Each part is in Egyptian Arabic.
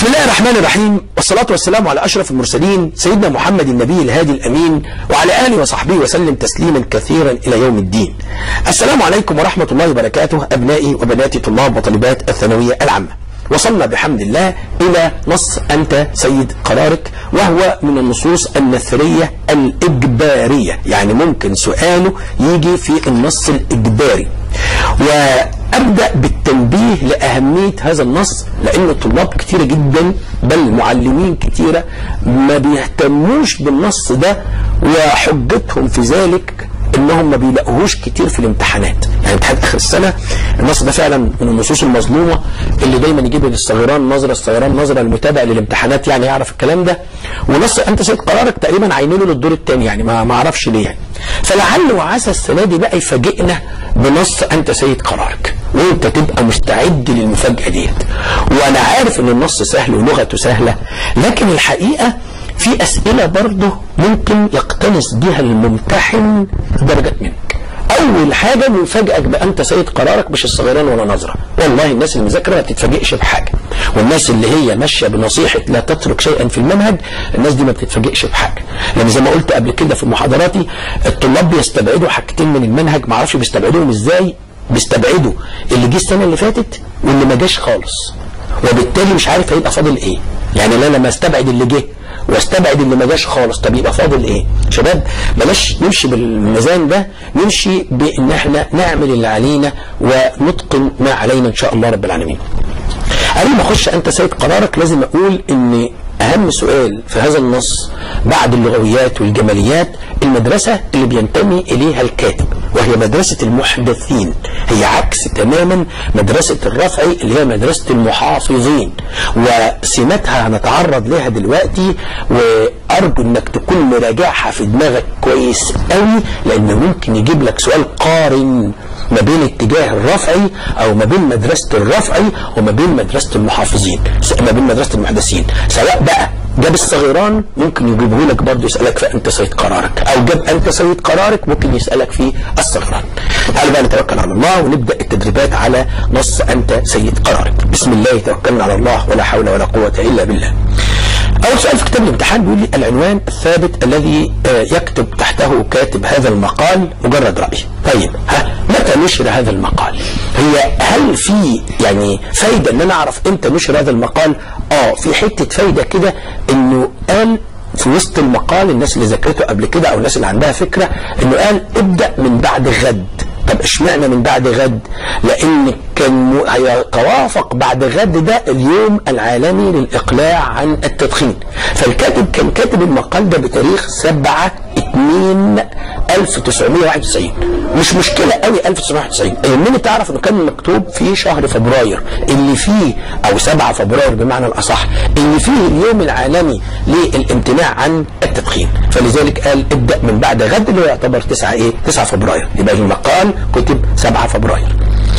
بسم الله الرحمن الرحيم والصلاة والسلام على أشرف المرسلين سيدنا محمد النبي الهادي الأمين وعلى آله وصحبه وسلم تسليما كثيرا إلى يوم الدين السلام عليكم ورحمة الله وبركاته أبنائي وبناتي طلاب وطالبات الثانوية العامة وصلنا بحمد الله إلى نص أنت سيد قرارك وهو من النصوص النثرية الإجبارية يعني ممكن سؤاله يجي في النص الإجباري وأبدأ بالتنبيه لأهمية هذا النص لأن طلاب كتيرة جدا بل معلمين كتيرة ما بيهتموش بالنص ده وحجتهم في ذلك انهم ما بيلاقوهوش كتير في الامتحانات يعني امتحان اخر السنه النص ده فعلا من النصوص المظلومه اللي دايما يجيب للصغيران نظره الصغيران نظره المتابع للامتحانات يعني يعرف الكلام ده ونص انت سيد قرارك تقريبا عينينه للدور الثاني يعني ما ما اعرفش ليه يعني فلعل وعسى السنه دي بقى يفاجئنا بنص انت سيد قرارك وانت تبقى مستعد للمفاجاه ديت وانا عارف ان النص سهل ولغته سهله لكن الحقيقه في أسئلة برضه ممكن يقتنص بها الممتحن درجات منك أول حاجة مفاجأك بأنت سيد قرارك مش الصغيران ولا نظرة والله الناس المذاكرة ما بتتفاجئش بحاجة والناس اللي هي ماشية بنصيحة لا تترك شيئا في المنهج الناس دي ما بتتفاجئش بحاجة لأن زي ما قلت قبل كده في محاضراتي الطلاب بيستبعدوا حاجتين من المنهج ما اعرفش بيستبعدوهم ازاي بيستبعدوا اللي جه السنة اللي فاتت واللي ما جاش خالص وبالتالي مش عارف هيبقى فاضل ايه يعني انا لما استبعد اللي جه واستبعد اللي ما جاش خالص طب يبقى فاضل ايه شباب بلاش نمشي بالميزان ده نمشي بان احنا نعمل اللي علينا ونتقن ما علينا ان شاء الله رب العالمين قبل ما اخش انت سيد قرارك لازم اقول ان اهم سؤال في هذا النص بعد اللغويات والجماليات المدرسة اللي بينتمي اليها الكاتب وهي مدرسة المحدثين هي عكس تماما مدرسة الرفعي اللي هي مدرسة المحافظين وسماتها هنتعرض لها دلوقتي وارجو انك تكون مراجعها في دماغك كويس قوي لان ممكن يجيب لك سؤال قارن ما بين اتجاه الرفعي او ما بين مدرسة الرفعي وما بين مدرسة المحافظين ما بين مدرسة المحدثين سواء بقى جاب الصغيران ممكن يجيبه لك برضه يسألك في أنت سيد قرارك أو جاب أنت سيد قرارك ممكن يسألك في الصغيران تعالوا بقى نتوكل على الله ونبدأ التدريبات على نص أنت سيد قرارك بسم الله توكلنا على الله ولا حول ولا قوة إلا بالله أول سؤال في كتاب الامتحان بيقول لي العنوان الثابت الذي يكتب تحته كاتب هذا المقال مجرد رأي طيب ها متى نشر هذا المقال هي هل في يعني فايدة ان انا اعرف امتى نشر هذا المقال اه في حتة فايدة كده انه قال في وسط المقال الناس اللي ذاكرته قبل كده او الناس اللي عندها فكرة انه قال ابدأ من بعد غد طب اشمعنى من بعد غد لان كان هيتوافق بعد غد ده اليوم العالمي للاقلاع عن التدخين فالكاتب كان كاتب المقال ده بتاريخ 7 2 1991 مش مشكلة قوي 1991 يهمني تعرف انه كان مكتوب في شهر فبراير اللي فيه او 7 فبراير بمعنى الاصح اللي فيه اليوم العالمي للامتناع عن التدخين فلذلك قال ابدأ من بعد غد اللي هو يعتبر 9 ايه 9 فبراير يبقى المقال كتب 7 فبراير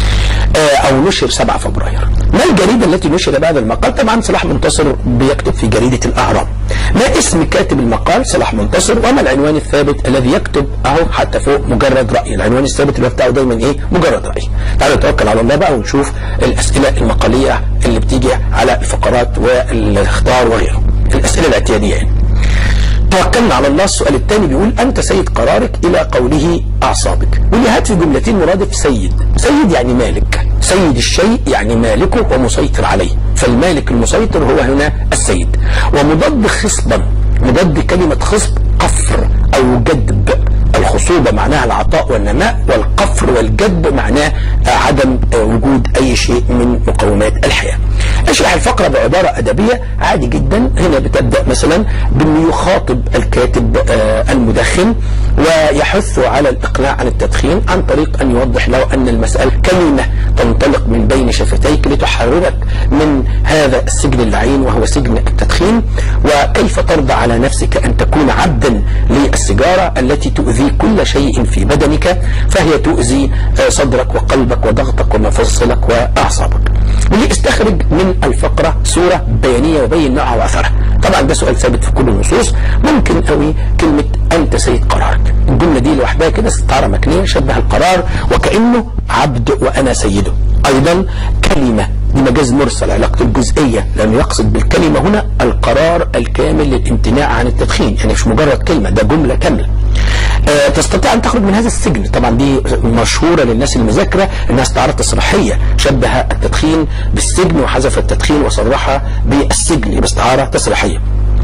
او نشر 7 فبراير ما الجريدة التي نشر بعد المقال طبعا صلاح منتصر بيكتب في جريدة الاهرام ما اسم كاتب المقال صلاح منتصر وما العنوان الثابت الذي يكتب اهو حتى فوق مجرد رأي العنوان الثابت اللي بتاعه دايما ايه مجرد رأي تعالوا نتوكل على الله بقى ونشوف الاسئلة المقالية اللي بتيجي على الفقرات والاختار وغيره الاسئلة الاعتيادية يعني توكلنا على الله السؤال الثاني بيقول أنت سيد قرارك إلى قوله أعصابك واللي هات في جملتين مرادف سيد سيد يعني مالك سيد الشيء يعني مالكه ومسيطر عليه فالمالك المسيطر هو هنا السيد ومضاد خصبا مضاد كلمة خصب قفر أو جدب الخصوبة معناها العطاء والنماء والقفر والجدب معناه عدم وجود أي شيء من مقومات الحياة اشرح الفقرة بعبارة أدبية عادي جدا هنا بتبدأ مثلا بأنه يخاطب الكاتب المدخن ويحثه على الإقلاع عن التدخين عن طريق أن يوضح له أن المسألة كلمة تنطلق من بين شفتيك لتحررك من هذا السجن اللعين وهو سجن التدخين وكيف ترضى على نفسك أن تكون عبدا للسيجارة التي تؤذي كل شيء في بدنك فهي تؤذي صدرك وقلبك وضغطك ومفصلك وأعصابك وليستخرج من الفقرة صورة بيانية وبين نوعها وأثرها طبعا ده سؤال ثابت في كل النصوص ممكن قوي كلمة أنت سيد قرارك الجملة دي لوحدها كده استعارة مكنية شبه القرار وكأنه عبد وأنا سيده أيضا كلمة دي مجاز مرسل علاقته الجزئية لأنه يقصد بالكلمة هنا القرار الكامل للامتناع عن التدخين يعني مش مجرد كلمة ده جملة كاملة آه، تستطيع أن تخرج من هذا السجن طبعا دي مشهورة للناس المذاكرة أنها استعارة تصريحية شبه التدخين بالسجن وحذف التدخين وصرحها بالسجن يبقى استعارة تصريحية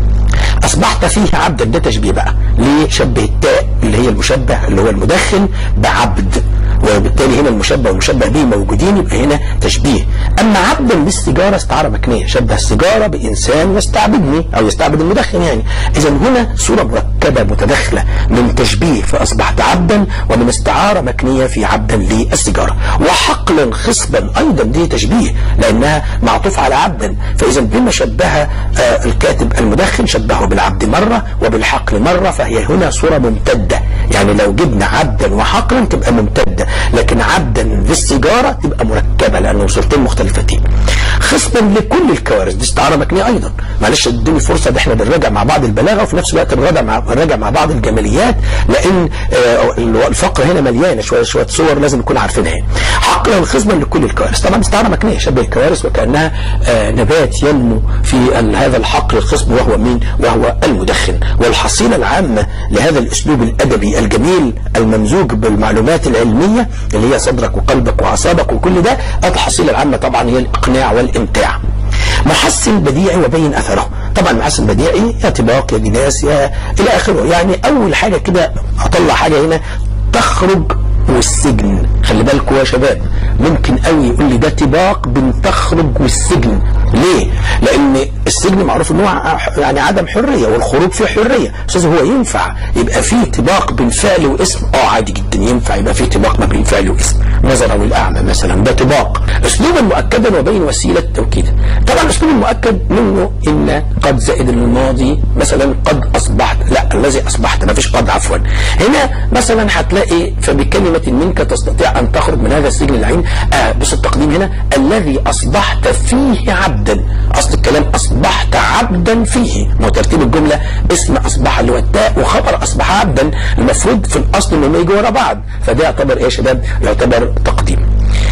أصبحت فيه عبدا ده تشبيه بقى ليه شبه التاء اللي هي المشبه اللي هو المدخن بعبد وبالتالي هنا المشبه والمشبه به موجودين يبقى هنا تشبيه اما عبدا بالسيجاره استعاره مكنيه شبه السيجاره بانسان يستعبدني او يستعبد المدخن يعني اذا هنا صوره مركبه متداخله من تشبيه فاصبحت عبدا ومن استعاره مكنيه في عبدا للسيجاره وحقلا خصبا ايضا دي تشبيه لانها معطوف على عبدا فاذا بما شبه آه، الكاتب المدخن شبهه بالعبد مره وبالحقل مره فهي هنا صوره ممتده يعني لو جبنا عبدا وحقلا تبقى ممتده لكن عبدا بالسيجاره تبقى مركبه لانه صورتين مختلفتين خصبا لكل الكوارث دي استعاره مكنيه ايضا معلش ادوني فرصه ده احنا بنراجع مع بعض البلاغه وفي نفس الوقت بنراجع مع بنراجع مع بعض الجماليات لان آه، الفقره هنا مليانه شويه شويه صور لازم نكون عارفينها يعني. حقلا خصبا لكل الكوارث طبعا استعاره مكنيه شبه الكوارث وكانها آه، نبات ينمو في ال- هذا الحقل الخصب وهو مين وهو المدخن والحصيله العامه لهذا الاسلوب الادبي الجميل الممزوج بالمعلومات العلميه اللي هي صدرك وقلبك واعصابك وكل ده الحصيله العامه طبعا هي الاقناع والامتاع محسن بديعي وبين اثره طبعا محسن بديعي يا طباق يا جناس يا الى اخره يعني اول حاجه كده اطلع حاجه هنا تخرج والسجن خلي بالكوا يا شباب ممكن قوي يقول لي ده طباق بن تخرج والسجن ليه لان السجن معروف ان هو ع- يعني عدم حريه والخروج فيه حريه استاذ هو ينفع يبقى فيه طباق بين فعل واسم اه عادي جدا ينفع يبقى فيه طباق ما بين فعل واسم نظرا للاعمى مثلا ده طباق اسلوبا مؤكدا وبين وسيله توكيد طبعا الاسلوب المؤكد منه ان قد زائد الماضي مثلا قد اصبحت لا الذي اصبحت ما فيش قد عفوا هنا مثلا هتلاقي فبكلمه منك تستطيع ان تخرج من هذا السجن اللعين آه بص التقديم هنا الذي اصبحت فيه عبدا اصل الكلام اصبحت عبدا فيه ما هو ترتيب الجمله اسم اصبح اللي هو التاء وخبر اصبح عبدا المفروض في الاصل انهم يجوا ورا بعض فده يعتبر ايه يا شباب يعتبر تقديم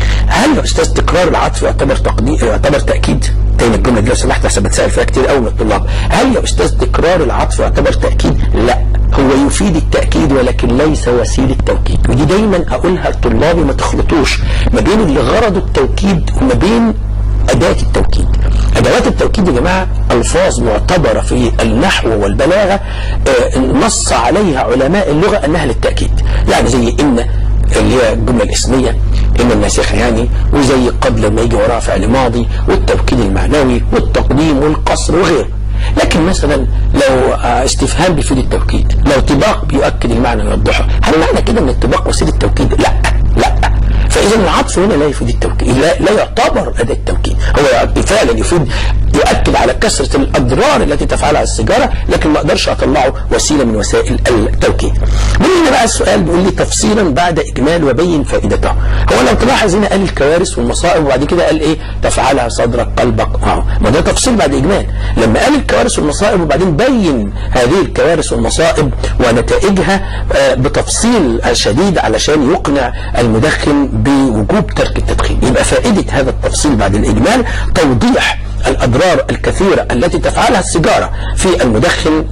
هل يا استاذ تكرار العطف يعتبر تقديم يعتبر تاكيد تاني الجمله دي لو سمحت عشان بتسال فيها كتير قوي من الطلاب هل يا استاذ تكرار العطف يعتبر تاكيد لا هو يفيد التاكيد ولكن ليس وسيله توكيد ودي دايما اقولها لطلابي ما تخلطوش ما بين اللي غرضه التوكيد وما بين أداة التوكيد أدوات التوكيد يا جماعة ألفاظ معتبرة في النحو والبلاغة آه، نص عليها علماء اللغة أنها للتأكيد يعني زي إن اللي هي الجملة الاسمية إن الناسخة يعني وزي قد لما يجي وراها فعل ماضي والتوكيد المعنوي والتقديم والقصر وغيره لكن مثلا لو آه، استفهام بيفيد التوكيد لو طباق بيؤكد المعنى ويوضحه هل معنى كده ان الطباق وسيله توكيد لا لا فاذا العطف هنا لا يفيد التوكيد لا, لا يعتبر اداه توكيد هو فعلا يفيد يؤكد على كثره الاضرار التي تفعلها السيجاره لكن ما اقدرش اطلعه وسيله من وسائل التوكيد من هنا بقى السؤال بيقول لي تفصيلا بعد اجمال وبين فائدته هو لو تلاحظ هنا قال الكوارث والمصائب وبعد كده قال ايه تفعلها صدرك قلبك اه ما ده تفصيل بعد اجمال لما قال الكوارث والمصائب وبعدين بين هذه الكوارث والمصائب ونتائجها آه، بتفصيل شديد علشان يقنع المدخن بوجوب ترك التدخين يبقى فائدة هذا التفصيل بعد الإجمال توضيح الأضرار الكثيرة التي تفعلها السيجارة في المدخن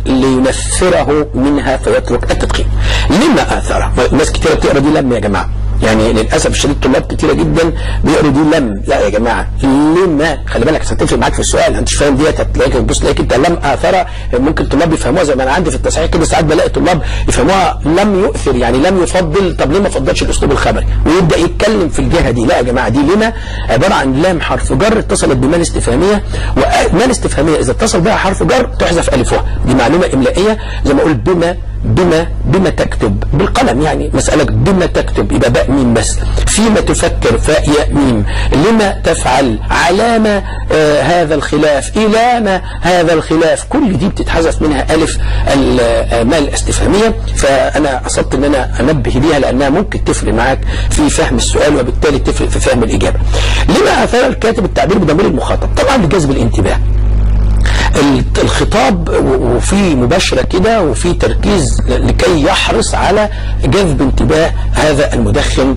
لينفره منها فيترك التدخين لما آثاره ناس كثيرة بتقرأ دي لم يا جماعة يعني للاسف الشديد طلاب كتيره جدا بيقروا دي لم لا يا جماعه لما خلي بالك عشان تفرق معاك في السؤال انت مش فاهم ديت هتلاقيك تبص تلاقيك انت لم اثر ممكن طلاب يفهموها زي ما انا عندي في التصحيح كده ساعات بلاقي طلاب يفهموها لم يؤثر يعني لم يفضل طب ليه ما فضلش الاسلوب الخبري ويبدا يتكلم في الجهه دي لا يا جماعه دي لما عباره عن لام حرف جر اتصلت بما استفهاميه وما استفهاميه اذا اتصل بها حرف جر تحذف الفها دي معلومه املائيه زي ما اقول بما بما بما تكتب بالقلم يعني مسألة بما تكتب يبقى باء ميم بس فيما تفكر فاء ياء ميم لما تفعل علامة آه هذا الخلاف إلى ما هذا الخلاف كل دي بتتحذف منها ألف المال الاستفهامية فأنا أصبت أن أنا أنبه بيها لأنها ممكن تفرق معاك في فهم السؤال وبالتالي تفرق في فهم الإجابة لما أثار الكاتب التعبير بضمير المخاطب طبعا لجذب الانتباه الخطاب وفي مباشرة كده وفي تركيز لكي يحرص على جذب انتباه هذا المدخن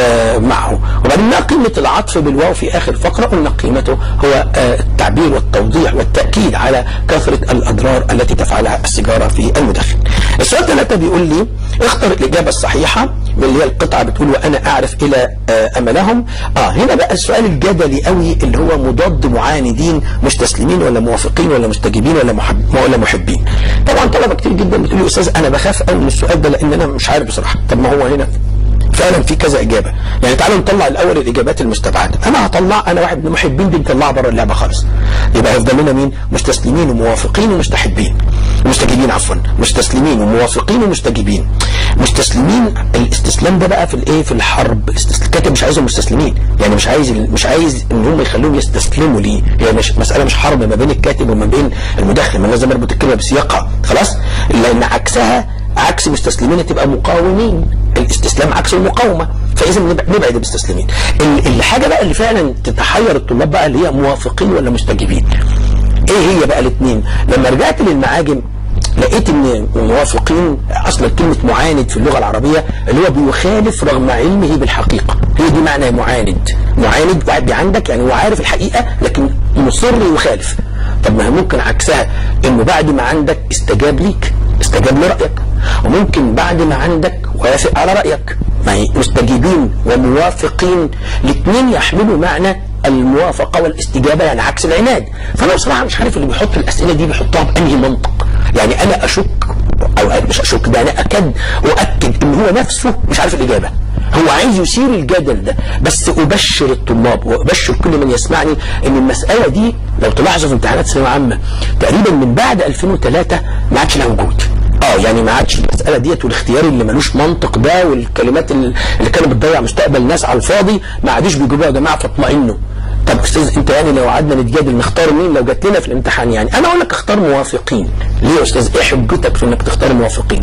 معه وبعدين ما قيمة العطف بالواو في آخر فقرة قلنا قيمته هو التعبير والتوضيح والتأكيد على كثرة الأضرار التي تفعلها السيجارة في المدخن السؤال ثلاثة بيقول لي اختر الإجابة الصحيحة اللي هي القطعة بتقول وأنا أعرف إلى أملهم آه هنا بقى السؤال الجدلي قوي اللي هو مضاد معاندين مستسلمين ولا موافقين ولا مستجيبين ولا محب ولا محبين طبعا طلبة كتير جدا بتقول لي أستاذ أنا بخاف قوي من السؤال ده لأن أنا مش عارف بصراحة طب ما هو هنا فعلا في كذا اجابه يعني تعالوا نطلع الاول الاجابات المستبعده انا هطلع انا واحد من المحبين دي نطلعها بره اللعبه خالص يبقى هيفضل لنا مين مستسلمين وموافقين ومستحبين مستجيبين عفوا مستسلمين وموافقين ومستجيبين مستسلمين الاستسلام ده بقى في الايه في الحرب الكاتب مش عايزهم مستسلمين يعني مش عايز مش عايز ان هم يخلوهم يستسلموا ليه هي مش مساله مش حرب ما بين الكاتب وما بين المدخن ما لازم اربط الكلمه بسياقها خلاص لان عكسها عكس مستسلمين تبقى مقاومين الاستسلام عكس المقاومة فإذا نبعد المستسلمين الحاجة بقى اللي فعلا تتحير الطلاب بقى اللي هي موافقين ولا مستجيبين ايه هي بقى الاثنين لما رجعت للمعاجم لقيت ان موافقين اصلا كلمة معاند في اللغة العربية اللي هو بيخالف رغم علمه بالحقيقة هي دي معنى معاند معاند واحد عندك يعني هو عارف الحقيقة لكن مصر يخالف طب ما هي ممكن عكسها انه بعد ما عندك استجاب ليك استجاب لرأيك وممكن بعد ما عندك وافق على رأيك ما هي مستجيبين وموافقين الاثنين يحملوا معنى الموافقة والاستجابة يعني عكس العناد فأنا بصراحة مش عارف اللي بيحط الأسئلة دي بيحطها بأنهي منطق يعني أنا أشك أو مش أشك ده أنا أكد أؤكد إن هو نفسه مش عارف الإجابة هو عايز يثير الجدل ده بس أبشر الطلاب وأبشر كل من يسمعني إن المسألة دي لو تلاحظوا في امتحانات ثانوية عامة تقريبا من بعد 2003 ما عادش لها وجود اه يعني ما عادش المساله ديت والاختيار اللي ملوش منطق ده والكلمات اللي كانت بتضيع مستقبل الناس على الفاضي ما عادش بيجيبوها يا جماعه فاطمئنوا طب استاذ انت يعني لو قعدنا نتجادل نختار مين لو جات لنا في الامتحان يعني انا اقول لك اختار موافقين ليه يا استاذ ايه حجتك في انك تختار موافقين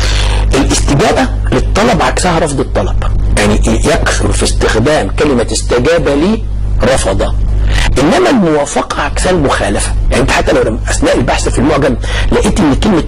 الاستجابه للطلب عكسها رفض الطلب يعني يكثر في استخدام كلمه استجاب لي رفض انما الموافقه عكسها المخالفه يعني انت حتى لو اثناء البحث في المعجم لقيت ان كلمه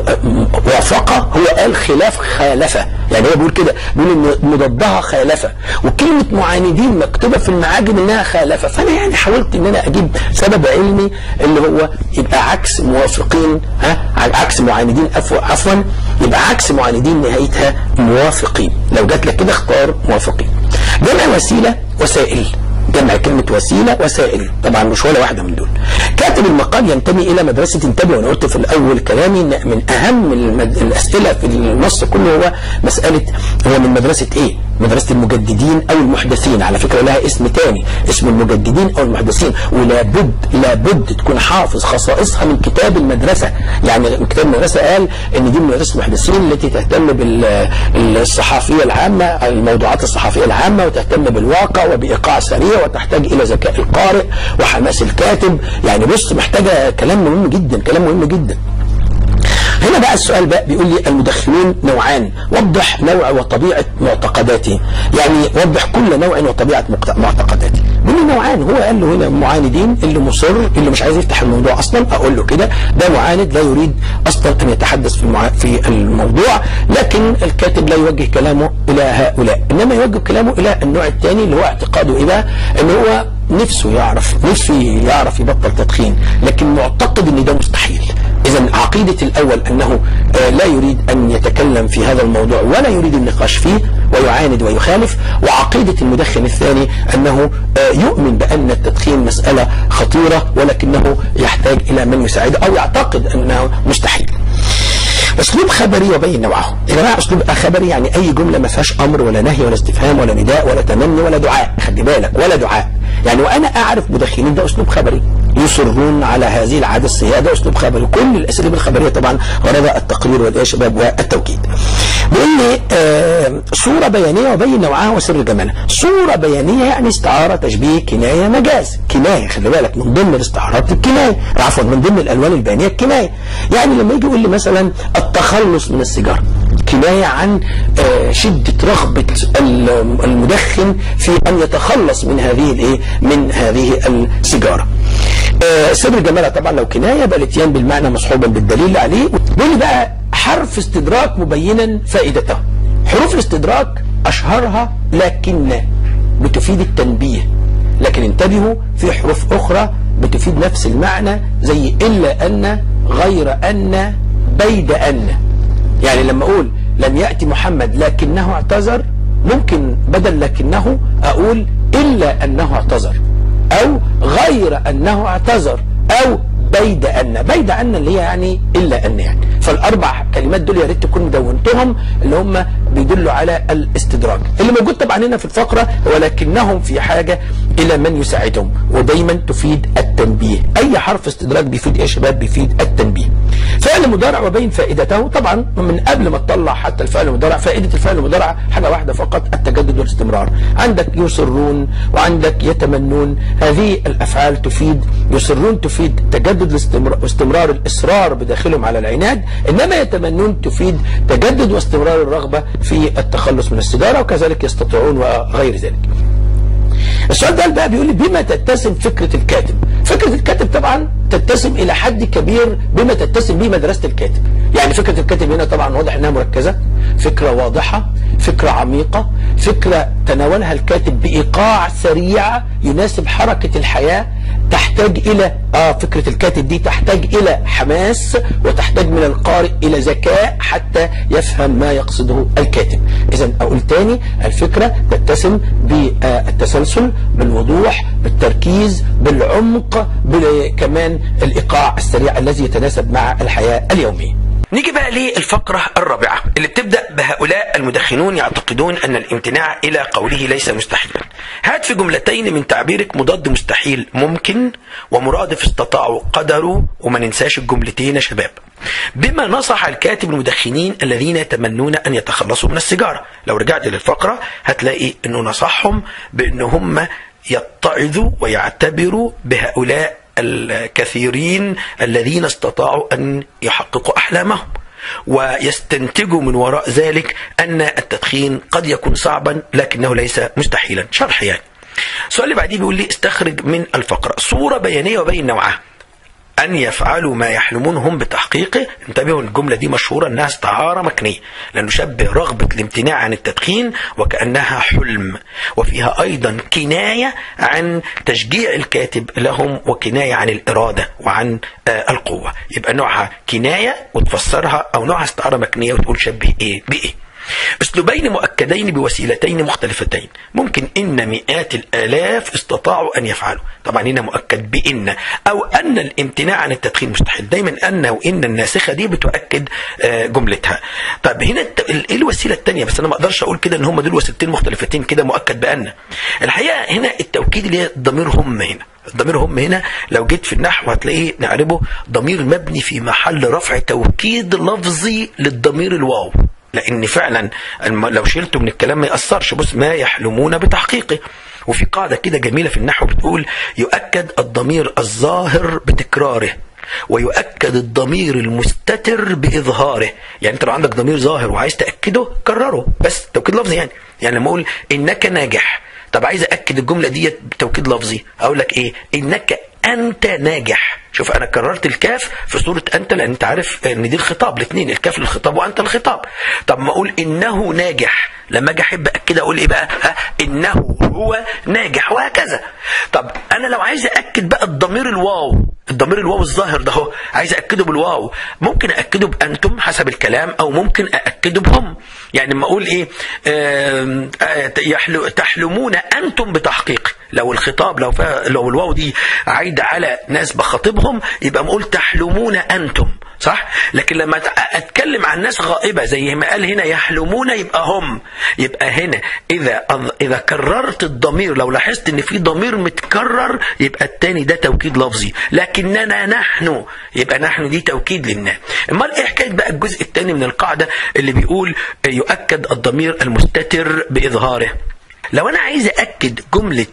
وافقه هو قال خلاف خالفه يعني هو بيقول كده بيقول ان مضادها خالفه وكلمه معاندين مكتوبه في المعاجم انها خالفه فانا يعني حاولت ان انا اجيب سبب علمي اللي هو يبقى عكس موافقين ها عكس معاندين عفوا يبقى عكس معاندين نهايتها موافقين لو جات لك كده اختار موافقين جمع وسيله وسائل جمع كلمة وسيلة وسائل طبعا مش ولا واحدة من دول كاتب المقال ينتمي إلى مدرسة انتبه وأنا قلت في الأول كلامي من أهم المد... الأسئلة في النص كله هو مسألة هو من مدرسة إيه مدرسة المجددين أو المحدثين على فكرة لها اسم تاني اسم المجددين أو المحدثين ولابد لابد تكون حافظ خصائصها من كتاب المدرسة يعني كتاب المدرسة قال إن دي من مدرسة المحدثين التي تهتم بالصحافية العامة الموضوعات الصحفية العامة وتهتم بالواقع وبإيقاع سريع وتحتاج إلى ذكاء القارئ وحماس الكاتب يعني بص محتاجة كلام مهم جدا كلام مهم جدا هنا بقى السؤال بقى بيقول لي المدخنون نوعان وضح نوع وطبيعة معتقداته يعني وضح كل نوع وطبيعة معتقداته بيقول لي نوعان هو قال له هنا معاندين اللي مصر اللي مش عايز يفتح الموضوع اصلا اقول له كده ده معاند لا يريد اصلا ان يتحدث في المع... في الموضوع لكن الكاتب لا يوجه كلامه الى هؤلاء انما يوجه كلامه الى النوع الثاني اللي هو اعتقاده ايه بقى ان هو نفسه يعرف نفسه يعرف يبطل تدخين لكن معتقد ان ده مستحيل اذا عقيدة الاول انه لا يريد ان يتكلم في هذا الموضوع ولا يريد النقاش فيه ويعاند ويخالف وعقيدة المدخن الثاني انه يؤمن بان التدخين مسألة خطيرة ولكنه يحتاج الى من يساعده او يعتقد انه مستحيل اسلوب خبري وبين نوعه يا جماعه اسلوب خبري يعني اي جمله ما فيهاش امر ولا نهي ولا استفهام ولا نداء ولا تمني ولا دعاء خلي بالك ولا دعاء يعني وانا اعرف مدخنين ده اسلوب خبري يصرون على هذه العاده السيئه ده اسلوب خبري كل الاساليب الخبريه طبعا غرضها التقرير والايه شباب والتوكيد بيقول لي آه صوره بيانيه وبين نوعها وسر جمالها صوره بيانيه يعني استعاره تشبيه كنايه مجاز كنايه خلي بالك من ضمن الاستعارات الكنايه عفوا من ضمن الالوان البيانيه الكنايه يعني لما يجي يقول لي مثلا التخلص من السيجاره كناية عن آه، شدة رغبة المدخن في أن يتخلص من هذه الايه من هذه السيجارة آه، سر جمالها طبعا لو كناية بقى الاتيان بالمعنى مصحوبا بالدليل عليه بيقول بقى حرف استدراك مبينا فائدته حروف الاستدراك أشهرها لكن بتفيد التنبيه لكن انتبهوا في حروف أخرى بتفيد نفس المعنى زي إلا أن غير أن بيد أن يعني لما أقول لم يأتي محمد لكنه اعتذر ممكن بدل لكنه أقول إلا أنه اعتذر أو غير أنه اعتذر أو بيد أن بيد أن اللي هي يعني إلا أن يعني فالأربع كلمات دول يا ريت تكون دونتهم اللي هم بيدلوا على الاستدراج اللي موجود طبعا هنا في الفقرة ولكنهم في حاجة إلى من يساعدهم ودايما تفيد التنبيه أي حرف استدراج بيفيد إيه يا شباب بيفيد التنبيه فعل مضارع وبين فائدته طبعا من قبل ما تطلع حتى الفعل المضارع فائدة الفعل المضارع حاجة واحدة فقط التجدد والاستمرار عندك يصرون وعندك يتمنون هذه الأفعال تفيد يصرون تفيد تجدد واستمرار الإصرار بداخلهم على العناد إنما يتمنون تفيد تجدد واستمرار الرغبة في التخلص من السيجارة وكذلك يستطيعون وغير ذلك السؤال ده بقى بيقول لي بما تتسم فكرة الكاتب فكرة الكاتب طبعا تتسم إلى حد كبير بما تتسم به مدرسة الكاتب يعني فكرة الكاتب هنا طبعا واضح أنها مركزة فكرة واضحة فكرة عميقة فكرة تناولها الكاتب بإيقاع سريع يناسب حركة الحياة تحتاج إلى آه فكرة الكاتب دي تحتاج إلى حماس وتحتاج من القارئ إلى ذكاء حتى يفهم ما يقصده الكاتب إذا أقول تاني الفكرة تتسم بالتسلسل بالوضوح بالتركيز بالعمق كمان الإيقاع السريع الذي يتناسب مع الحياة اليومية نيجي بقى للفقرة الرابعة اللي بتبدأ بهؤلاء المدخنون يعتقدون أن الامتناع إلى قوله ليس مستحيلا هات في جملتين من تعبيرك مضاد مستحيل ممكن ومرادف استطاعوا قدروا وما ننساش الجملتين يا شباب بما نصح الكاتب المدخنين الذين يتمنون أن يتخلصوا من السيجارة لو رجعت للفقرة هتلاقي أنه نصحهم بأن هم يتعظوا ويعتبروا بهؤلاء الكثيرين الذين استطاعوا أن يحققوا أحلامهم ويستنتجوا من وراء ذلك أن التدخين قد يكون صعبا لكنه ليس مستحيلا شرح يعني السؤال اللي بعديه بيقول لي استخرج من الفقرة صورة بيانية وبين نوعها أن يفعلوا ما يحلمون هم بتحقيقه انتبهوا الجملة دي مشهورة أنها استعارة مكنية لأنه شبه رغبة الامتناع عن التدخين وكأنها حلم وفيها أيضا كناية عن تشجيع الكاتب لهم وكناية عن الإرادة وعن آه القوة يبقى نوعها كناية وتفسرها أو نوعها استعارة مكنية وتقول شبه إيه بإيه اسلوبين مؤكدين بوسيلتين مختلفتين ممكن ان مئات الالاف استطاعوا ان يفعلوا طبعا هنا مؤكد بان او ان الامتناع عن التدخين مستحيل دايما ان وان الناسخه دي بتؤكد جملتها طب هنا ايه الوسيله الثانيه بس انا ما اقدرش اقول كده ان هم دول وسيلتين مختلفتين كده مؤكد بان الحقيقه هنا التوكيد اللي هي ضمير هم هنا الضمير هم هنا لو جيت في النحو هتلاقيه نعربه ضمير مبني في محل رفع توكيد لفظي للضمير الواو لان فعلا لو شلته من الكلام ما ياثرش بص ما يحلمون بتحقيقه وفي قاعده كده جميله في النحو بتقول يؤكد الضمير الظاهر بتكراره ويؤكد الضمير المستتر باظهاره يعني انت لو عندك ضمير ظاهر وعايز تاكده كرره بس توكيد لفظي يعني يعني لما اقول انك ناجح طب عايز اكد الجمله دي بتوكيد لفظي اقول لك ايه انك انت ناجح شوف انا كررت الكاف في صورة انت لان انت عارف ان دي الخطاب الاثنين الكاف للخطاب وانت الخطاب طب ما اقول انه ناجح لما اجي احب اكد اقول ايه بقى ها انه هو ناجح وهكذا طب انا لو عايز اكد بقى الضمير الواو الضمير الواو الظاهر ده هو عايز اكده بالواو ممكن اكده بانتم حسب الكلام او ممكن اكده بهم يعني لما اقول ايه يحلو تحلمون انتم بتحقيق لو الخطاب لو لو الواو دي عايده على ناس بخاطبهم يبقى بقول تحلمون انتم صح لكن لما اتكلم عن ناس غائبه زي ما قال هنا يحلمون يبقى هم يبقى هنا اذا اذا كررت الضمير لو لاحظت ان في ضمير متكرر يبقى الثاني ده توكيد لفظي لكننا نحن يبقى نحن دي توكيد للنا امال ايه حكايه بقى الجزء الثاني من القاعده اللي بيقول يؤكد الضمير المستتر باظهاره لو انا عايز اكد جمله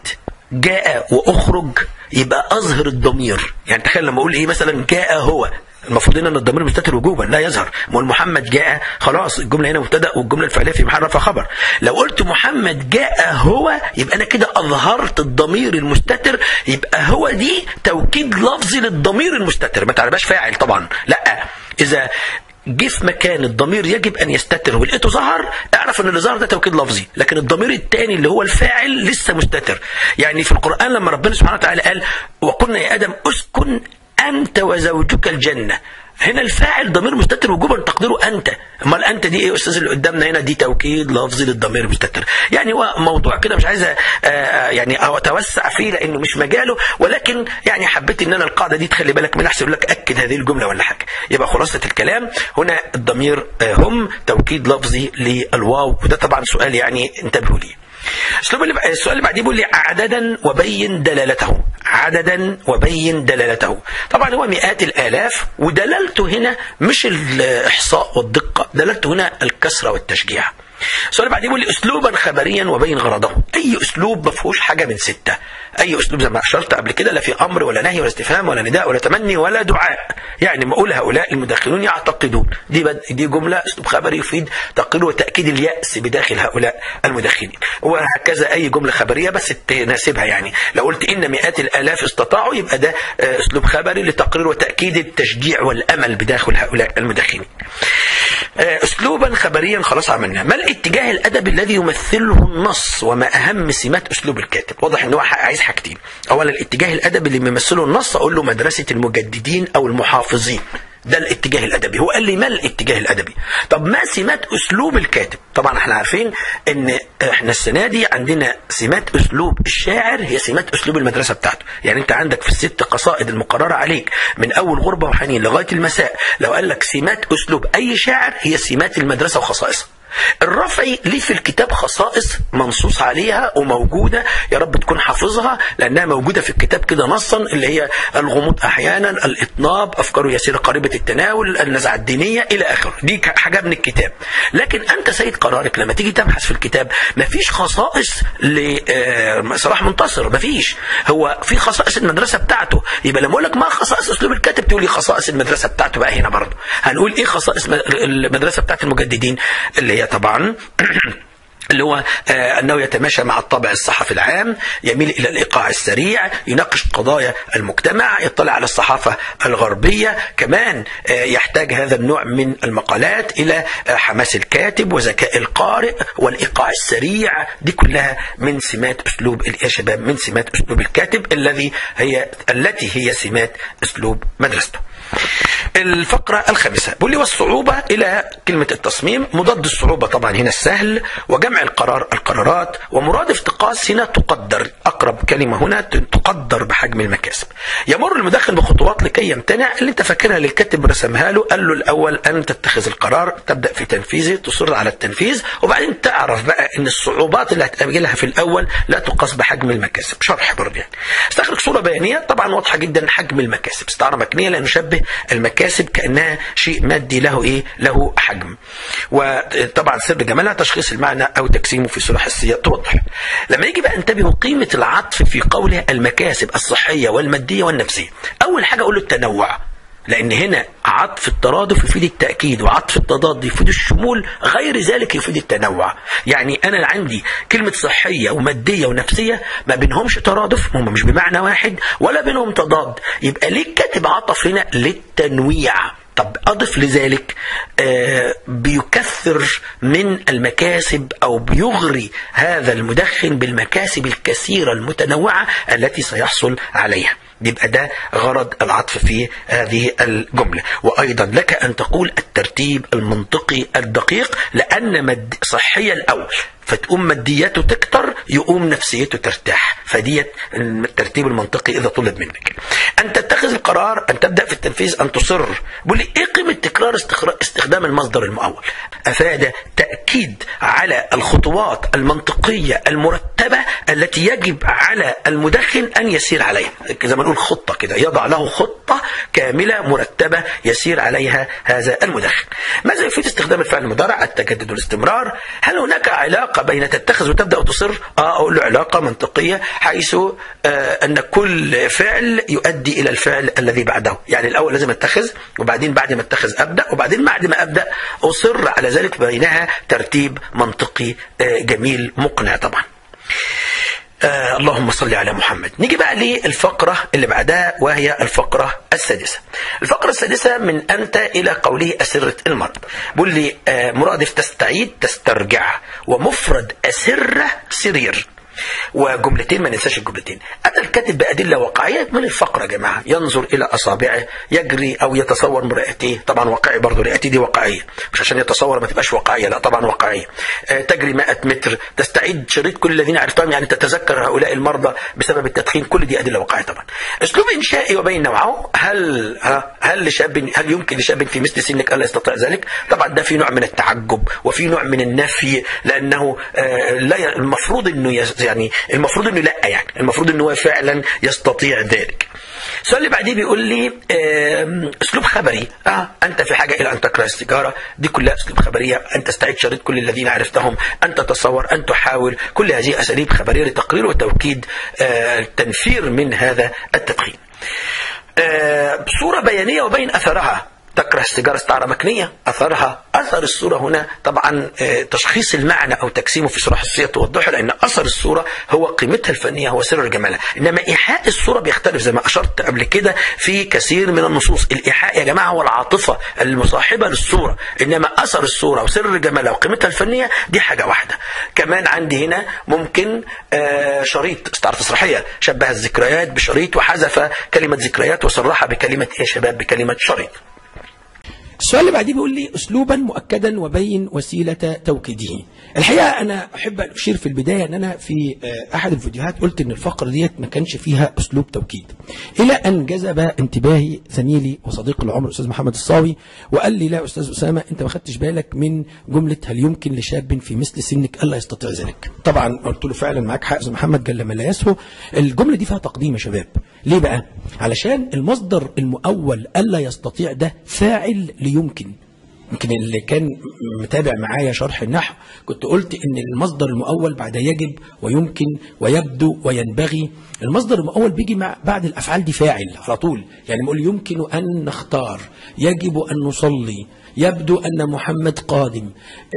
جاء واخرج يبقى اظهر الضمير يعني تخيل لما اقول ايه مثلا جاء هو المفروض ان الضمير مستتر وجوبا لا يظهر ما محمد جاء خلاص الجمله هنا مبتدا والجمله الفعليه في محل رفع خبر لو قلت محمد جاء هو يبقى انا كده اظهرت الضمير المستتر يبقى هو دي توكيد لفظي للضمير المستتر ما تعرفش فاعل طبعا لا اذا جه في مكان الضمير يجب ان يستتر ولقيته ظهر اعرف ان اللي ظهر ده توكيد لفظي لكن الضمير الثاني اللي هو الفاعل لسه مستتر يعني في القران لما ربنا سبحانه وتعالى قال وقلنا يا ادم اسكن انت وزوجك الجنه هنا الفاعل ضمير مستتر وجوبا تقديره انت امال انت دي ايه يا استاذ اللي قدامنا هنا دي توكيد لفظي للضمير المستتر يعني هو موضوع كده مش عايز يعني اتوسع فيه لانه مش مجاله ولكن يعني حبيت ان انا القاعده دي تخلي بالك من احسن لك اكد هذه الجمله ولا حاجه يبقى خلاصه الكلام هنا الضمير هم توكيد لفظي للواو وده طبعا سؤال يعني انتبهوا ليه السؤال اللي السؤال اللي بعديه بيقول لي عددا وبين دلالته عددا وبين دلالته طبعا هو مئات الالاف ودلالته هنا مش الاحصاء والدقه دلالته هنا الكسره والتشجيع السؤال اللي بعديه بيقول لي اسلوبا خبريا وبين غرضه اي اسلوب ما فيهوش حاجه من سته اي اسلوب زي ما اشرت قبل كده لا في امر ولا نهي ولا استفهام ولا نداء ولا تمني ولا دعاء يعني ما اقول هؤلاء المدخنون يعتقدون دي بد... دي جمله اسلوب خبري يفيد تقرير وتاكيد الياس بداخل هؤلاء المدخنين وهكذا اي جمله خبريه بس تناسبها يعني لو قلت ان مئات الالاف استطاعوا يبقى ده اسلوب خبري لتقرير وتاكيد التشجيع والامل بداخل هؤلاء المدخنين اسلوبا خبريا خلاص عملناه ما الاتجاه الادبي الذي يمثله النص وما اهم سمات اسلوب الكاتب واضح ان هو عايز حاجتين اولا الاتجاه الادبي اللي بيمثله النص اقول له مدرسه المجددين او المحافظين ده الاتجاه الادبي هو قال لي ما الاتجاه الادبي طب ما سمات اسلوب الكاتب طبعا احنا عارفين ان احنا السنه دي عندنا سمات اسلوب الشاعر هي سمات اسلوب المدرسه بتاعته يعني انت عندك في الست قصائد المقرره عليك من اول غربه وحنين لغايه المساء لو قال لك سمات اسلوب اي شاعر هي سمات المدرسه وخصائصها الرفعي ليه في الكتاب خصائص منصوص عليها وموجودة يا رب تكون حافظها لأنها موجودة في الكتاب كده نصا اللي هي الغموض أحيانا الإطناب أفكاره يسيرة قريبة التناول النزعة الدينية إلى آخره دي حاجة من الكتاب لكن أنت سيد قرارك لما تيجي تبحث في الكتاب مفيش خصائص لصلاح منتصر مفيش هو في خصائص المدرسة بتاعته يبقى لما أقول لك ما خصائص أسلوب الكاتب تقول لي خصائص المدرسة بتاعته بقى هنا برضه هنقول إيه خصائص المدرسة بتاعت المجددين اللي هي طبعا اللي هو آه انه يتماشى مع الطابع الصحفي العام يميل الى الايقاع السريع يناقش قضايا المجتمع يطلع على الصحافه الغربيه كمان آه يحتاج هذا النوع من المقالات الى آه حماس الكاتب وذكاء القارئ والايقاع السريع دي كلها من سمات اسلوب يا شباب من سمات اسلوب الكاتب الذي هي التي هي سمات اسلوب مدرسته الفقرة الخامسة بيقول لي والصعوبة إلى كلمة التصميم مضاد الصعوبة طبعا هنا السهل وجمع القرار القرارات ومراد افتقاس هنا تقدر أقرب كلمة هنا تقدر بحجم المكاسب يمر المدخن بخطوات لكي يمتنع اللي انت فاكرها اللي الكاتب رسمها له قال له الأول أن تتخذ القرار تبدأ في تنفيذه تصر على التنفيذ وبعدين تعرف بقى أن الصعوبات اللي هتقابلها في الأول لا تقاس بحجم المكاسب شرح برضه يعني استخرج صورة بيانية طبعا واضحة جدا حجم المكاسب استعارة مكنية لنشبه المكاسب كانها شيء مادي له ايه؟ له حجم. وطبعا سر جمالها تشخيص المعنى او تجسيمه في صوره حسيه توضح. لما يجي بقى انتبهوا قيمه العطف في قوله المكاسب الصحيه والماديه والنفسيه. اول حاجه اقول له التنوع. لان هنا عطف الترادف يفيد التاكيد وعطف التضاد يفيد الشمول غير ذلك يفيد التنوع يعني انا عندي كلمه صحيه وماديه ونفسيه ما بينهمش ترادف هم مش بمعنى واحد ولا بينهم تضاد يبقى ليه الكاتب عطف هنا للتنويع طب أضف لذلك آه بيكثر من المكاسب أو بيغري هذا المدخن بالمكاسب الكثيرة المتنوعة التي سيحصل عليها يبقى ده غرض العطف في هذه الجملة وأيضا لك أن تقول الترتيب المنطقي الدقيق لأن مد صحية الأول فتقوم مادياته تكتر يقوم نفسيته ترتاح فديت الترتيب المنطقي اذا طلب منك ان تتخذ القرار ان تبدا في التنفيذ ان تصر بيقول لي ايه قيمه تكرار استخدام المصدر المؤول افاد تاكيد على الخطوات المنطقيه المرتبه التي يجب على المدخن ان يسير عليها زي ما نقول خطه كده يضع له خطه كامله مرتبه يسير عليها هذا المدخن ماذا يفيد استخدام الفعل المضارع التجدد والاستمرار هل هناك علاقه علاقه بين تتخذ وتبدا تصر اه اقول له علاقه منطقيه حيث آه ان كل فعل يؤدي الى الفعل الذي بعده يعني الاول لازم اتخذ وبعدين بعد ما اتخذ ابدا وبعدين بعد ما ابدا اصر على ذلك بينها ترتيب منطقي آه جميل مقنع طبعا آه اللهم صل على محمد نيجي بقى للفقرة اللي بعدها وهي الفقرة السادسة الفقرة السادسة من أنت إلى قوله أسرة المرض بيقول لي آه مرادف تستعيد تسترجع ومفرد أسرة سرير وجملتين ما ننساش الجملتين أتى الكاتب بأدلة واقعية من الفقرة يا جماعة ينظر إلى أصابعه يجري أو يتصور من رئته طبعا واقعي برضه رئتي دي واقعية مش عشان يتصور ما تبقاش واقعية لا طبعا واقعية آه تجري 100 متر تستعيد شريط كل الذين عرفتهم يعني تتذكر هؤلاء المرضى بسبب التدخين كل دي أدلة واقعية طبعا أسلوب إنشائي وبين نوعه هل هل لشاب هل يمكن لشاب في مثل سنك ألا يستطيع ذلك طبعا ده في نوع من التعجب وفي نوع من النفي لأنه آه لا المفروض أنه يعني المفروض انه لا يعني المفروض انه هو فعلا يستطيع ذلك السؤال اللي بعديه بيقول لي اسلوب خبري اه انت في حاجه الى ان تكره السيجاره دي كلها اسلوب خبريه ان تستعيد شريط كل الذين عرفتهم ان تتصور ان تحاول كل هذه اساليب خبريه لتقرير وتوكيد آه التنفير من هذا التدخين آه صوره بيانيه وبين اثرها تكره السيجارة استعارة مكنية أثرها أثر الصورة هنا طبعا تشخيص المعنى أو تقسيمه في صورة حسية توضحه لأن أثر الصورة هو قيمتها الفنية هو سر جمالها إنما إيحاء الصورة بيختلف زي ما أشرت قبل كده في كثير من النصوص الإيحاء يا جماعة هو العاطفة المصاحبة للصورة إنما أثر الصورة وسر جمالها وقيمتها الفنية دي حاجة واحدة كمان عندي هنا ممكن شريط استعارة تصريحية شبه الذكريات بشريط وحذف كلمة ذكريات وصرحها بكلمة إيه يا شباب بكلمة شريط السؤال اللي بعديه بيقول لي اسلوبا مؤكدا وبين وسيله توكيده. الحقيقه انا احب ان اشير في البدايه ان انا في احد الفيديوهات قلت ان الفقره ديت ما كانش فيها اسلوب توكيد. الى ان جذب انتباهي زميلي وصديق العمر الاستاذ محمد الصاوي وقال لي لا استاذ اسامه انت ما خدتش بالك من جمله هل يمكن لشاب في مثل سنك الا يستطيع ذلك. طبعا قلت له فعلا معاك حق استاذ محمد قال لما لا يسهو الجمله دي فيها تقديم يا شباب. ليه بقى؟ علشان المصدر المؤول الا يستطيع ده فاعل ليمكن يمكن اللي كان متابع معايا شرح النحو كنت قلت ان المصدر المؤول بعد يجب ويمكن ويبدو وينبغي المصدر المؤول بيجي مع بعد الافعال دي فاعل على طول يعني نقول يمكن ان نختار يجب ان نصلي يبدو ان محمد قادم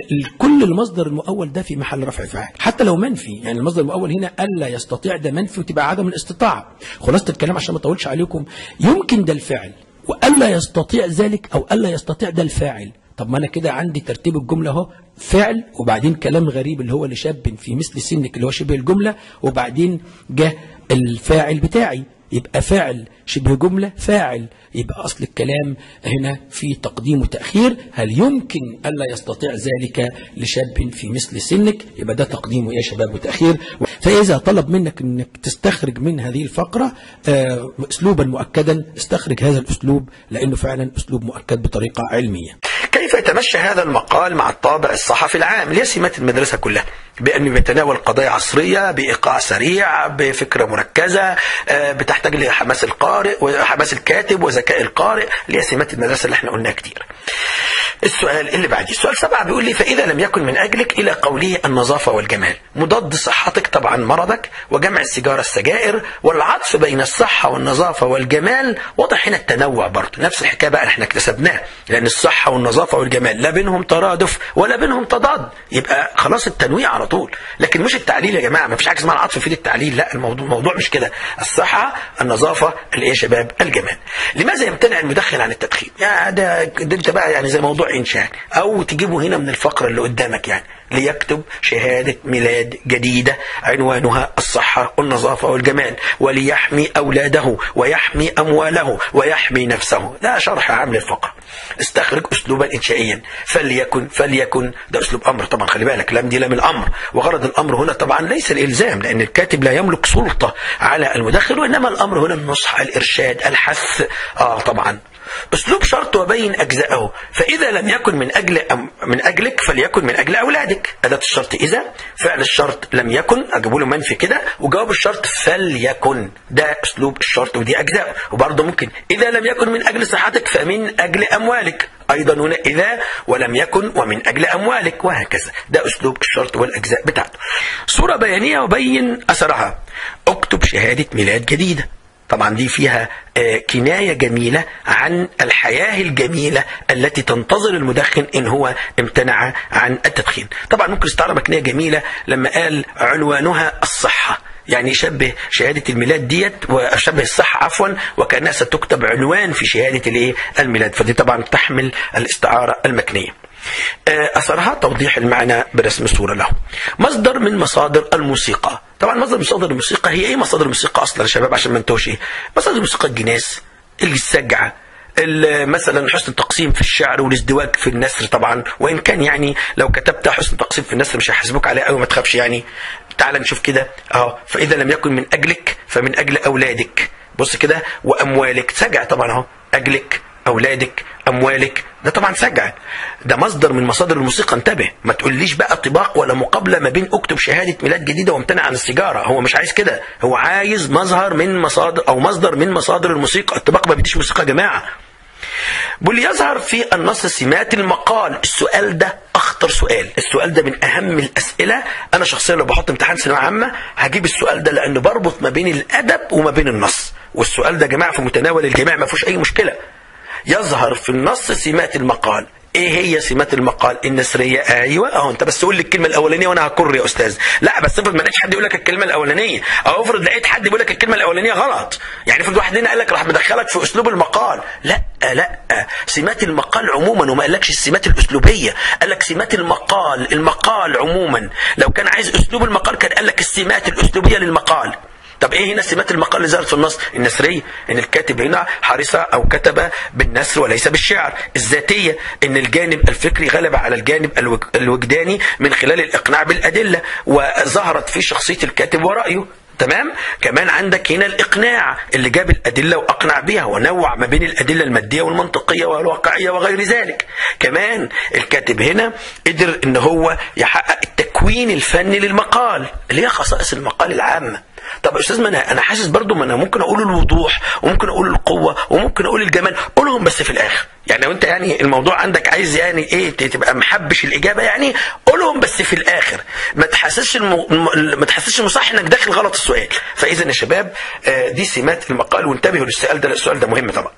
كل المصدر المؤول ده في محل رفع فاعل حتى لو منفي يعني المصدر المؤول هنا الا يستطيع ده منفي وتبقى عدم الاستطاعه خلاصه الكلام عشان ما اطولش عليكم يمكن ده الفعل والا يستطيع ذلك او الا يستطيع ده الفاعل طب ما انا كده عندي ترتيب الجمله اهو فعل وبعدين كلام غريب اللي هو لشاب في مثل سنك اللي هو شبه الجمله وبعدين جه الفاعل بتاعي يبقى فعل شبه جملة فاعل يبقى أصل الكلام هنا في تقديم وتأخير هل يمكن ألا يستطيع ذلك لشاب في مثل سنك يبقى ده تقديم يا شباب وتأخير فإذا طلب منك أنك تستخرج من هذه الفقرة أسلوبا مؤكدا استخرج هذا الأسلوب لأنه فعلا أسلوب مؤكد بطريقة علمية كيف يتمشى هذا المقال مع الطابع الصحفي العام اللي هي سمات المدرسة كلها بأنه يتناول قضايا عصرية بإيقاع سريع بفكرة مركزة بتحتاج لحماس القارئ وحماس الكاتب وذكاء القارئ اللي هي سمات المدرسة اللي احنا قلناها كتير السؤال اللي بعديه السؤال سبعة بيقول لي فإذا لم يكن من أجلك إلى قوله النظافة والجمال مضاد صحتك طبعا مرضك وجمع السيجارة السجائر والعطف بين الصحة والنظافة والجمال واضح هنا التنوع برضه نفس الحكاية بقى احنا اكتسبناه لأن الصحة والنظافة والجمال لا بينهم ترادف ولا بينهم تضاد يبقى خلاص التنويع على طول لكن مش التعليل يا جماعة ما فيش حاجة اسمها العطف في التعليل لا الموضوع الموضوع مش كده الصحة النظافة الايه يا شباب الجمال لماذا يمتنع المدخن عن التدخين يا ده, ده انت بقى يعني زي موضوع انشاء يعني او تجيبه هنا من الفقره اللي قدامك يعني ليكتب شهادة ميلاد جديدة عنوانها الصحة والنظافة والجمال وليحمي أولاده ويحمي أمواله ويحمي نفسه لا شرح عام للفقرة استخرج أسلوبا إنشائيا فليكن فليكن ده أسلوب أمر طبعا خلي بالك لم دي لم الأمر وغرض الأمر هنا طبعا ليس الإلزام لأن الكاتب لا يملك سلطة على المدخن وإنما الأمر هنا النصح الإرشاد الحث آه طبعا اسلوب شرط وبين اجزاءه فاذا لم يكن من اجل أم من اجلك فليكن من اجل اولادك اداه الشرط اذا فعل الشرط لم يكن اجيبوا له منفي كده وجواب الشرط فليكن ده اسلوب الشرط ودي اجزاء وبرضه ممكن اذا لم يكن من اجل صحتك فمن اجل اموالك ايضا هنا اذا ولم يكن ومن اجل اموالك وهكذا ده اسلوب الشرط والاجزاء بتاعته صوره بيانيه وبين اثرها اكتب شهاده ميلاد جديده طبعا دي فيها آه، كناية جميلة عن الحياة الجميلة التي تنتظر المدخن إن هو امتنع عن التدخين طبعا ممكن استعارة كناية جميلة لما قال عنوانها الصحة يعني يشبه شهادة الميلاد ديت وشبه الصحة عفوا وكأنها ستكتب عنوان في شهادة الايه الميلاد فدي طبعا تحمل الاستعارة المكنية آه، أثرها توضيح المعنى برسم صورة له مصدر من مصادر الموسيقى طبعا مصدر من مصادر الموسيقى هي ايه مصادر الموسيقى اصلا يا شباب عشان ما انتوش ايه مصادر الموسيقى الجناس السجعة ال- مثلا حسن التقسيم في الشعر والازدواج في النثر طبعا وان كان يعني لو كتبت حسن تقسيم في النثر مش هيحاسبوك عليه قوي ما تخافش يعني تعال نشوف كده اه فاذا لم يكن من اجلك فمن اجل اولادك بص كده واموالك سجع طبعا اهو اجلك اولادك اموالك ده طبعا سجع ده مصدر من مصادر الموسيقى انتبه ما تقوليش بقى طباق ولا مقابله ما بين اكتب شهاده ميلاد جديده وامتنع عن السيجاره هو مش عايز كده هو عايز مظهر من مصادر او مصدر من مصادر الموسيقى الطباق ما بيديش موسيقى يا جماعه بيقول لي يظهر في النص سمات المقال السؤال ده اخطر سؤال السؤال ده من اهم الاسئله انا شخصيا لو بحط امتحان ثانويه عامه هجيب السؤال ده لانه بربط ما بين الادب وما بين النص والسؤال ده يا جماعه في متناول الجميع ما فيهوش اي مشكله يظهر في النص سمات المقال ايه هي سمات المقال النثريه ايوه اهو انت بس قول لي الكلمه الاولانيه وانا هكر يا استاذ لا بس افرض ما لقيتش حد يقول لك الكلمه الاولانيه او افرض لقيت حد بيقول لك الكلمه الاولانيه غلط يعني افرض واحد هنا قال لك راح مدخلك في اسلوب المقال لا لا سمات المقال عموما وما قالكش السمات الاسلوبيه قال لك سمات المقال المقال عموما لو كان عايز اسلوب المقال كان قال لك السمات الاسلوبيه للمقال طب ايه هنا سمات المقال اللي ظهرت في النص النثريه ان الكاتب هنا حرص او كتب بالنثر وليس بالشعر الذاتيه ان الجانب الفكري غلب على الجانب الوج- الوجداني من خلال الاقناع بالادله وظهرت في شخصيه الكاتب ورايه تمام كمان عندك هنا الاقناع اللي جاب الادله واقنع بها ونوع ما بين الادله الماديه والمنطقيه والواقعيه وغير ذلك كمان الكاتب هنا قدر ان هو يحقق التكوين الفني للمقال اللي هي خصائص المقال العامه طب يا استاذ ما انا انا حاسس برضو ما انا ممكن اقول الوضوح وممكن اقول القوه وممكن اقول الجمال قولهم بس في الاخر يعني لو انت يعني الموضوع عندك عايز يعني ايه ت- تبقى محبش الاجابه يعني قولهم بس في الاخر ما تحسسش الم... الم- ما تحسسش المصحح انك داخل غلط السؤال فاذا يا شباب آه، دي سمات المقال وانتبهوا للسؤال ده السؤال ده مهم طبعا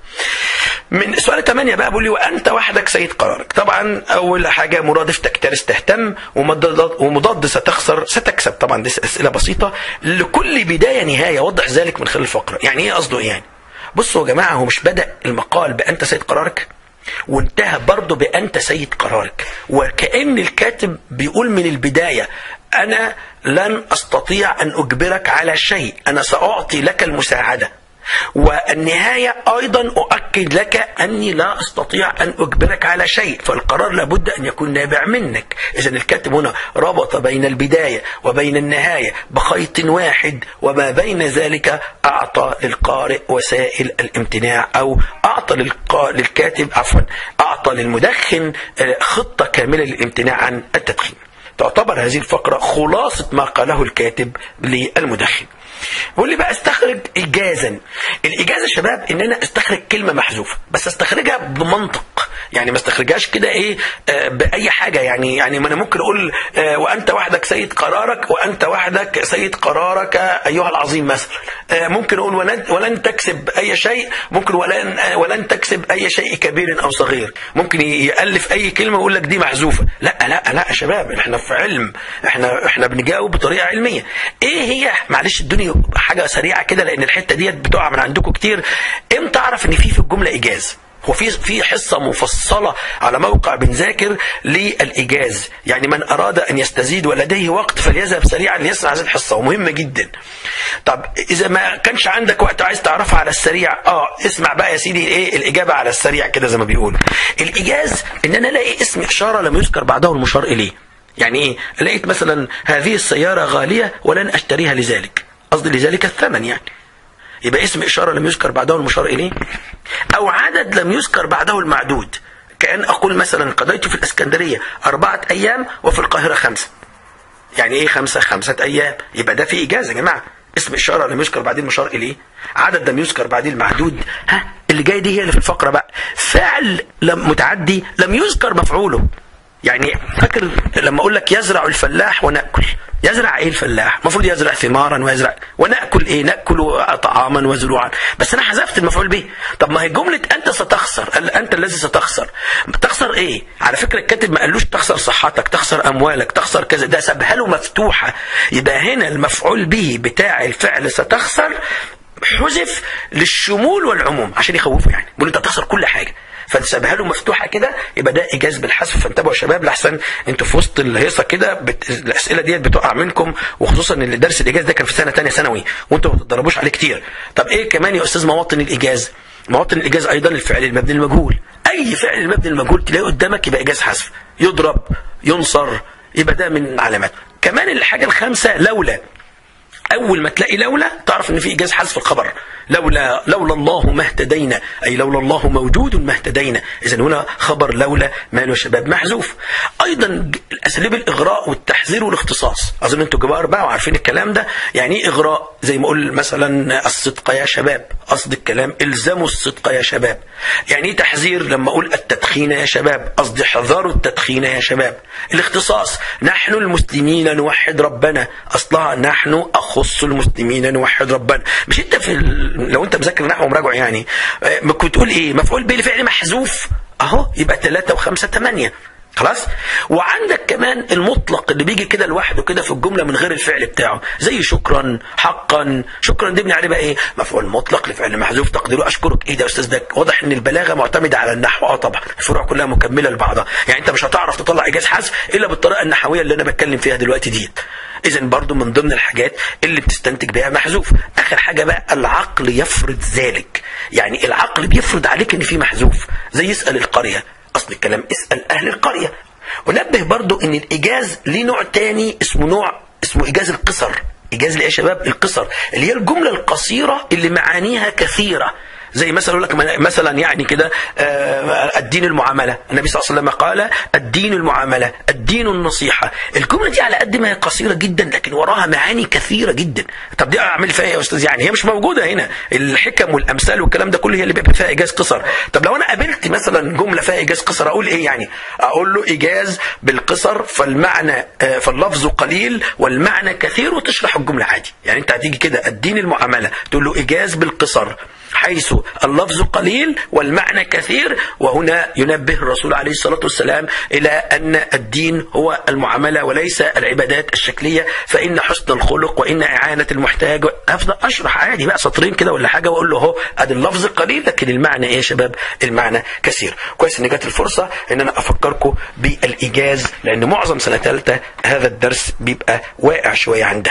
من سؤال 8 بقى بيقول لي وانت وحدك سيد قرارك طبعا اول حاجه مرادف تكترث تهتم ومضاد ومضاد ستخسر ستكسب طبعا دي اسئله بسيطه لكل بدايه نهايه وضح ذلك من خلال الفقره يعني ايه قصده ايه يعني بصوا يا جماعه هو مش بدا المقال بانت سيد قرارك وانتهى برضه بانت سيد قرارك وكان الكاتب بيقول من البدايه انا لن استطيع ان اجبرك على شيء انا ساعطي لك المساعده والنهاية أيضا أؤكد لك أني لا أستطيع أن أجبرك على شيء فالقرار لابد أن يكون نابع منك إذا الكاتب هنا ربط بين البداية وبين النهاية بخيط واحد وما بين ذلك أعطى للقارئ وسائل الامتناع أو أعطى للقا- للكاتب عفوا أعطى للمدخن آه، خطة كاملة للامتناع عن التدخين تعتبر هذه الفقرة خلاصة ما قاله الكاتب للمدخن بيقول لي بقى استخرج ايجازا الاجازه يا شباب ان انا استخرج كلمه محذوفه بس استخرجها بمنطق يعني ما استخرجهاش كده ايه آه باي حاجه يعني يعني ما انا ممكن اقول آه وانت وحدك سيد قرارك وانت وحدك سيد قرارك ايها العظيم مثلا آه ممكن اقول ولن, ولن تكسب اي شيء ممكن ولن آه ولن تكسب اي شيء كبير او صغير ممكن يالف اي كلمه ويقول لك دي محذوفه لا لا لا يا شباب احنا في علم احنا احنا بنجاوب بطريقه علميه ايه هي معلش ادوني حاجه سريعه كده لان الحته ديت بتقع من عندكم كتير امتى اعرف ان في في الجمله ايجاز هو في في حصه مفصله على موقع بنذاكر للايجاز يعني من اراد ان يستزيد ولديه وقت فليذهب سريعا ليسمع هذه الحصه ومهمه جدا طب اذا ما كانش عندك وقت عايز تعرفها على السريع اه اسمع بقى يا سيدي ايه الاجابه على السريع كده زي ما بيقولوا الايجاز ان انا الاقي اسم اشاره لم يذكر بعده المشار اليه يعني ايه لقيت مثلا هذه السياره غاليه ولن اشتريها لذلك قصدي لذلك الثمن يعني يبقى اسم اشاره لم يذكر بعده المشار اليه او عدد لم يذكر بعده المعدود كأن أقول مثلا قضيت في الإسكندرية أربعة أيام وفي القاهرة خمسة يعني إيه خمسة خمسة أيام يبقى ده في إجازة يا جماعة اسم إشارة لم يذكر بعدين مشار إليه عدد لم يذكر بعدين المعدود ها اللي جاي دي هي اللي في الفقرة بقى فعل لم متعدي لم يذكر مفعوله يعني فاكر لما اقول لك يزرع الفلاح وناكل يزرع ايه الفلاح المفروض يزرع ثمارا ويزرع وناكل ايه ناكل طعاما وزروعا بس انا حذفت المفعول به طب ما هي جمله انت ستخسر انت الذي ستخسر تخسر ايه على فكره الكاتب ما قالوش تخسر صحتك تخسر اموالك تخسر كذا ده سابها له مفتوحه يبقى هنا المفعول به بتاع الفعل ستخسر حذف للشمول والعموم عشان يخوفه يعني بيقول انت هتخسر كل حاجه فسابها له مفتوحه كده يبقى ده ايجاز بالحذف فانتبهوا يا شباب لحسن انتوا في وسط الهيصه كده بت... الاسئله ديت بتقع منكم وخصوصا ان درس الايجاز ده كان في سنه ثانيه ثانوي وانتوا ما بتتدربوش عليه كتير طب ايه كمان يا استاذ مواطن الايجاز مواطن الايجاز ايضا الفعل المبني المجهول اي فعل المبني المجهول تلاقيه قدامك يبقى ايجاز حذف يضرب ينصر يبقى ده من علامات كمان الحاجه الخامسه لولا اول ما تلاقي لولا تعرف ان في ايجاز حذف الخبر لولا لولا الله ما اهتدينا اي لولا الله موجود ما اهتدينا اذا هنا خبر لولا ماله يا شباب محذوف ايضا اساليب الاغراء والتحذير والاختصاص اظن انتوا كبار بقى وعارفين الكلام ده يعني ايه اغراء زي ما اقول مثلا الصدق يا شباب قصد الكلام الزموا الصدق يا شباب يعني ايه تحذير لما اقول التدخين يا شباب قصدي احذروا التدخين يا شباب الاختصاص نحن المسلمين نوحد ربنا اصلها نحن اخص المسلمين نوحد ربنا مش انت في ال... لو انت مذاكر نحو ومراجعه يعني كنت تقول ايه مفعول به لفعل محذوف اهو يبقى 3 و5 8 خلاص وعندك كمان المطلق اللي بيجي كده لوحده كده في الجمله من غير الفعل بتاعه زي شكرا حقا شكرا دي عليه بقى ايه مفعول مطلق لفعل محذوف تقديره اشكرك ايه ده يا استاذ ده واضح ان البلاغه معتمده على النحو اه طبعا الفروع كلها مكمله لبعضها يعني انت مش هتعرف تطلع ايجاز حذف الا بالطريقه النحويه اللي انا بتكلم فيها دلوقتي ديت اذا برضو من ضمن الحاجات اللي بتستنتج بها محذوف اخر حاجه بقى العقل يفرض ذلك يعني العقل بيفرض عليك ان في محذوف زي يسال القريه اصل الكلام اسال اهل القريه ونبه برضو ان الايجاز ليه نوع تاني اسمه نوع اسمه ايجاز القصر ايجاز ايه يا شباب القصر اللي هي الجمله القصيره اللي معانيها كثيره زي مثلا يقول لك مثلا يعني كده الدين المعامله النبي صلى الله عليه وسلم قال الدين المعامله الدين النصيحه الجمله دي على قد ما هي قصيره جدا لكن وراها معاني كثيره جدا طب دي اعمل فيها ايه يا استاذ يعني هي مش موجوده هنا الحكم والامثال والكلام ده كله هي اللي بيبقى فيها ايجاز قصر طب لو انا قابلت مثلا جمله فيها ايجاز قصر اقول ايه يعني اقول له ايجاز بالقصر فالمعنى فاللفظ قليل والمعنى كثير وتشرح الجمله عادي يعني انت هتيجي كده الدين المعامله تقول له ايجاز بالقصر حيث اللفظ قليل والمعنى كثير وهنا ينبه الرسول عليه الصلاة والسلام إلى أن الدين هو المعاملة وليس العبادات الشكلية فإن حسن الخلق وإن إعانة المحتاج أفضل أشرح عادي بقى سطرين كده ولا حاجة وأقول له هو أدي اللفظ قليل لكن المعنى إيه يا شباب المعنى كثير كويس إن جت الفرصة إن أنا أفكركم بالإيجاز لأن معظم سنة ثالثة هذا الدرس بيبقى واقع شوية عن ده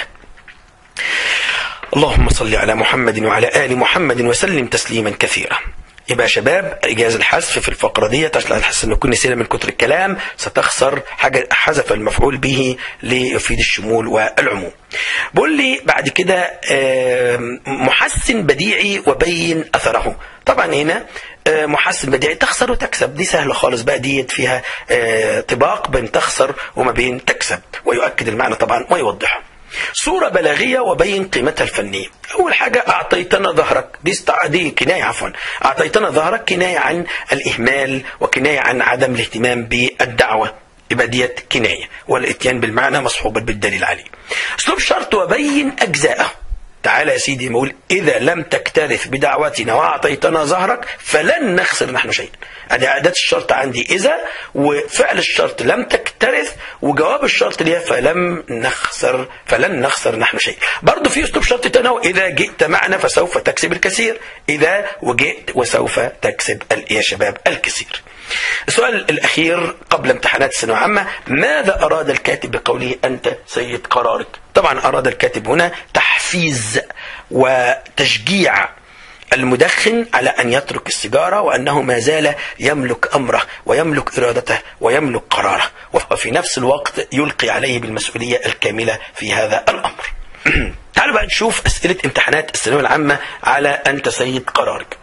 اللهم صل على محمد وعلى آل محمد وسلم تسليما كثيرا يبقى يا شباب إجاز الحذف في الفقرة دي عشان تحس إن نكون نسينا من كتر الكلام ستخسر حاجة حذف المفعول به ليفيد الشمول والعموم. بقول لي بعد كده محسن بديعي وبين أثره. طبعا هنا محسن بديعي تخسر وتكسب دي سهلة خالص بقى ديت فيها طباق بين تخسر وما بين تكسب ويؤكد المعنى طبعا ويوضحه. صورة بلاغية وبين قيمتها الفنية أول حاجة أعطيتنا ظهرك دي, استع... دي كناية عفوا أعطيتنا ظهرك كناية عن الإهمال وكناية عن عدم الاهتمام بالدعوة يبقى ديت كناية والاتيان بالمعنى مصحوبا بالدليل عليه اسلوب شرط وبين أجزاءه تعالى يا سيدي نقول إذا لم تكترث بدعوتنا وأعطيتنا ظهرك فلن نخسر نحن شيئا أدي أداة الشرط عندي إذا وفعل الشرط لم تكترث وجواب الشرط ليها فلم نخسر فلن نخسر نحن شيئا برضه في أسلوب شرط تنوع إذا جئت معنا فسوف تكسب الكثير إذا وجئت وسوف تكسب يا شباب الكثير السؤال الأخير قبل امتحانات الثانوية العامة ماذا أراد الكاتب بقوله أنت سيد قرارك طبعا أراد الكاتب هنا تحفيز وتشجيع المدخن على أن يترك السيجارة وأنه ما زال يملك أمره ويملك إرادته ويملك قراره وفي نفس الوقت يلقي عليه بالمسؤولية الكاملة في هذا الأمر تعالوا بقى نشوف اسئله امتحانات الثانويه العامه على انت سيد قرارك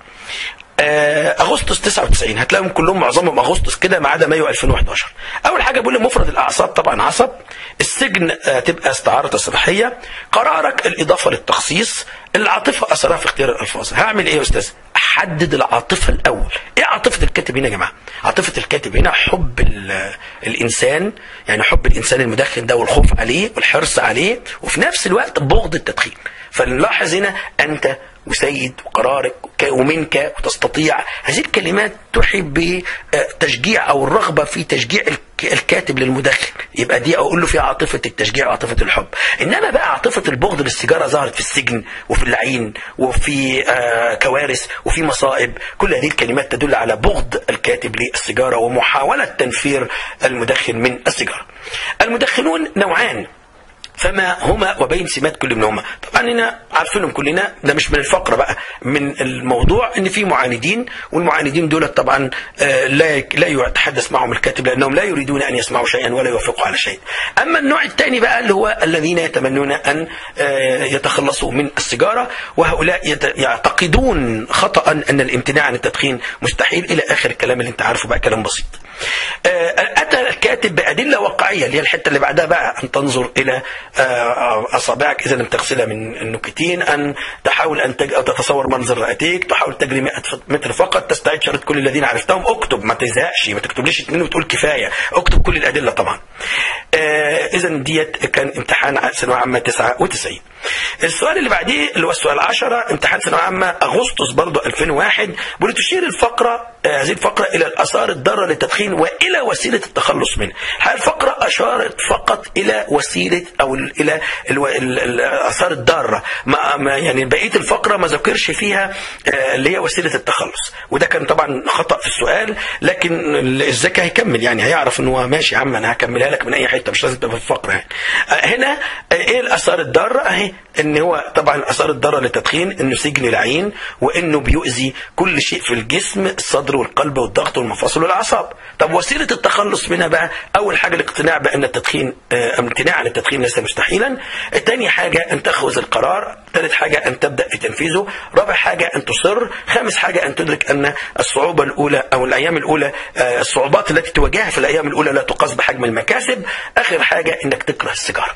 آه، اغسطس 99 هتلاقيهم كلهم معظمهم اغسطس كده ما عدا مايو 2011 اول حاجه بيقول لي مفرد الاعصاب طبعا عصب السجن آه، تبقى استعاره تصريحيه قرارك الاضافه للتخصيص العاطفه اثرها في اختيار الالفاظ هعمل ايه يا استاذ احدد العاطفه الاول ايه عاطفه الكاتب هنا يا جماعه عاطفه الكاتب هنا حب ال- الانسان يعني حب الانسان المدخن ده والخوف عليه والحرص عليه وفي نفس الوقت بغض التدخين فنلاحظ هنا انت وسيد وقرارك وك- ومنك وتستطيع هذه الكلمات توحي بتشجيع او الرغبه في تشجيع الك- الكاتب للمدخن يبقى دي اقول له فيها عاطفه التشجيع وعاطفه الحب انما بقى عاطفه البغض للسيجاره ظهرت في السجن وفي اللعين وفي آه كوارث وفي مصائب كل هذه الكلمات تدل على بغض الكاتب للسيجاره ومحاوله تنفير المدخن من السيجاره المدخنون نوعان فما هما وبين سمات كل منهما طبعا هنا عارفينهم كلنا ده مش من الفقره بقى من الموضوع ان في معاندين والمعاندين دول طبعا آه، لا لا يتحدث معهم الكاتب لانهم لا يريدون ان يسمعوا شيئا ولا يوافقوا على شيء اما النوع الثاني بقى اللي هو الذين يتمنون ان آه، يتخلصوا من السيجاره وهؤلاء يت- يعتقدون خطا ان الامتناع عن التدخين مستحيل الى اخر الكلام اللي انت عارفه بقى كلام بسيط آه، اتى الكاتب بادله واقعيه اللي هي الحته اللي بعدها بقى ان تنظر الى آه، اصابعك اذا لم تغسلها من النكتين ان تحاول ان تج... أو تتصور منظر رئتيك تحاول تجري 100 متر فقط تستعيد شرط كل الذين عرفتهم اكتب ما تزهقش ما تكتبليش اتنين وتقول كفايه اكتب كل الادله طبعا آه، اذا ديت كان امتحان ثانويه عامه 99 السؤال اللي بعديه اللي هو السؤال 10 امتحان ثانويه عامه اغسطس برضه 2001 بيقول تشير الفقره آه، هذه الفقره الى الاثار الضاره للتدخين والى وسيله التخلص منه. هذه الفقره اشارت فقط الى وسيله او ال- الى الو- ال- ال- الاثار الضاره ما ما- يعني بقيه الفقره ما ذكرش فيها آه، اللي هي وسيله التخلص وده كان طبعا خطا في السؤال لكن الذكي هيكمل يعني هيعرف ان هو ماشي يا عم انا هكملها لك من اي حته مش لازم تبقى في الفقره يعني. آه، هنا آه، ايه الاثار الضاره اهي ان هو طبعا الاثار الضاره للتدخين انه سجن العين وانه بيؤذي كل شيء في الجسم الصدر والقلب والضغط والمفاصل والاعصاب طب وسيله التخلص منها بقى اول حاجه الاقتناع بان التدخين آه، امتناع عن التدخين ليس مستحيلا ثاني حاجه ان تاخذ القرار ثالث حاجه ان تبدا في تنفيذه رابع حاجه ان تصر خامس حاجه ان تدرك ان الصعوبه الاولى او الايام الاولى آه، الصعوبات التي تواجهها في الايام الاولى لا تقاس بحجم المكاسب اخر حاجه انك تكره السيجاره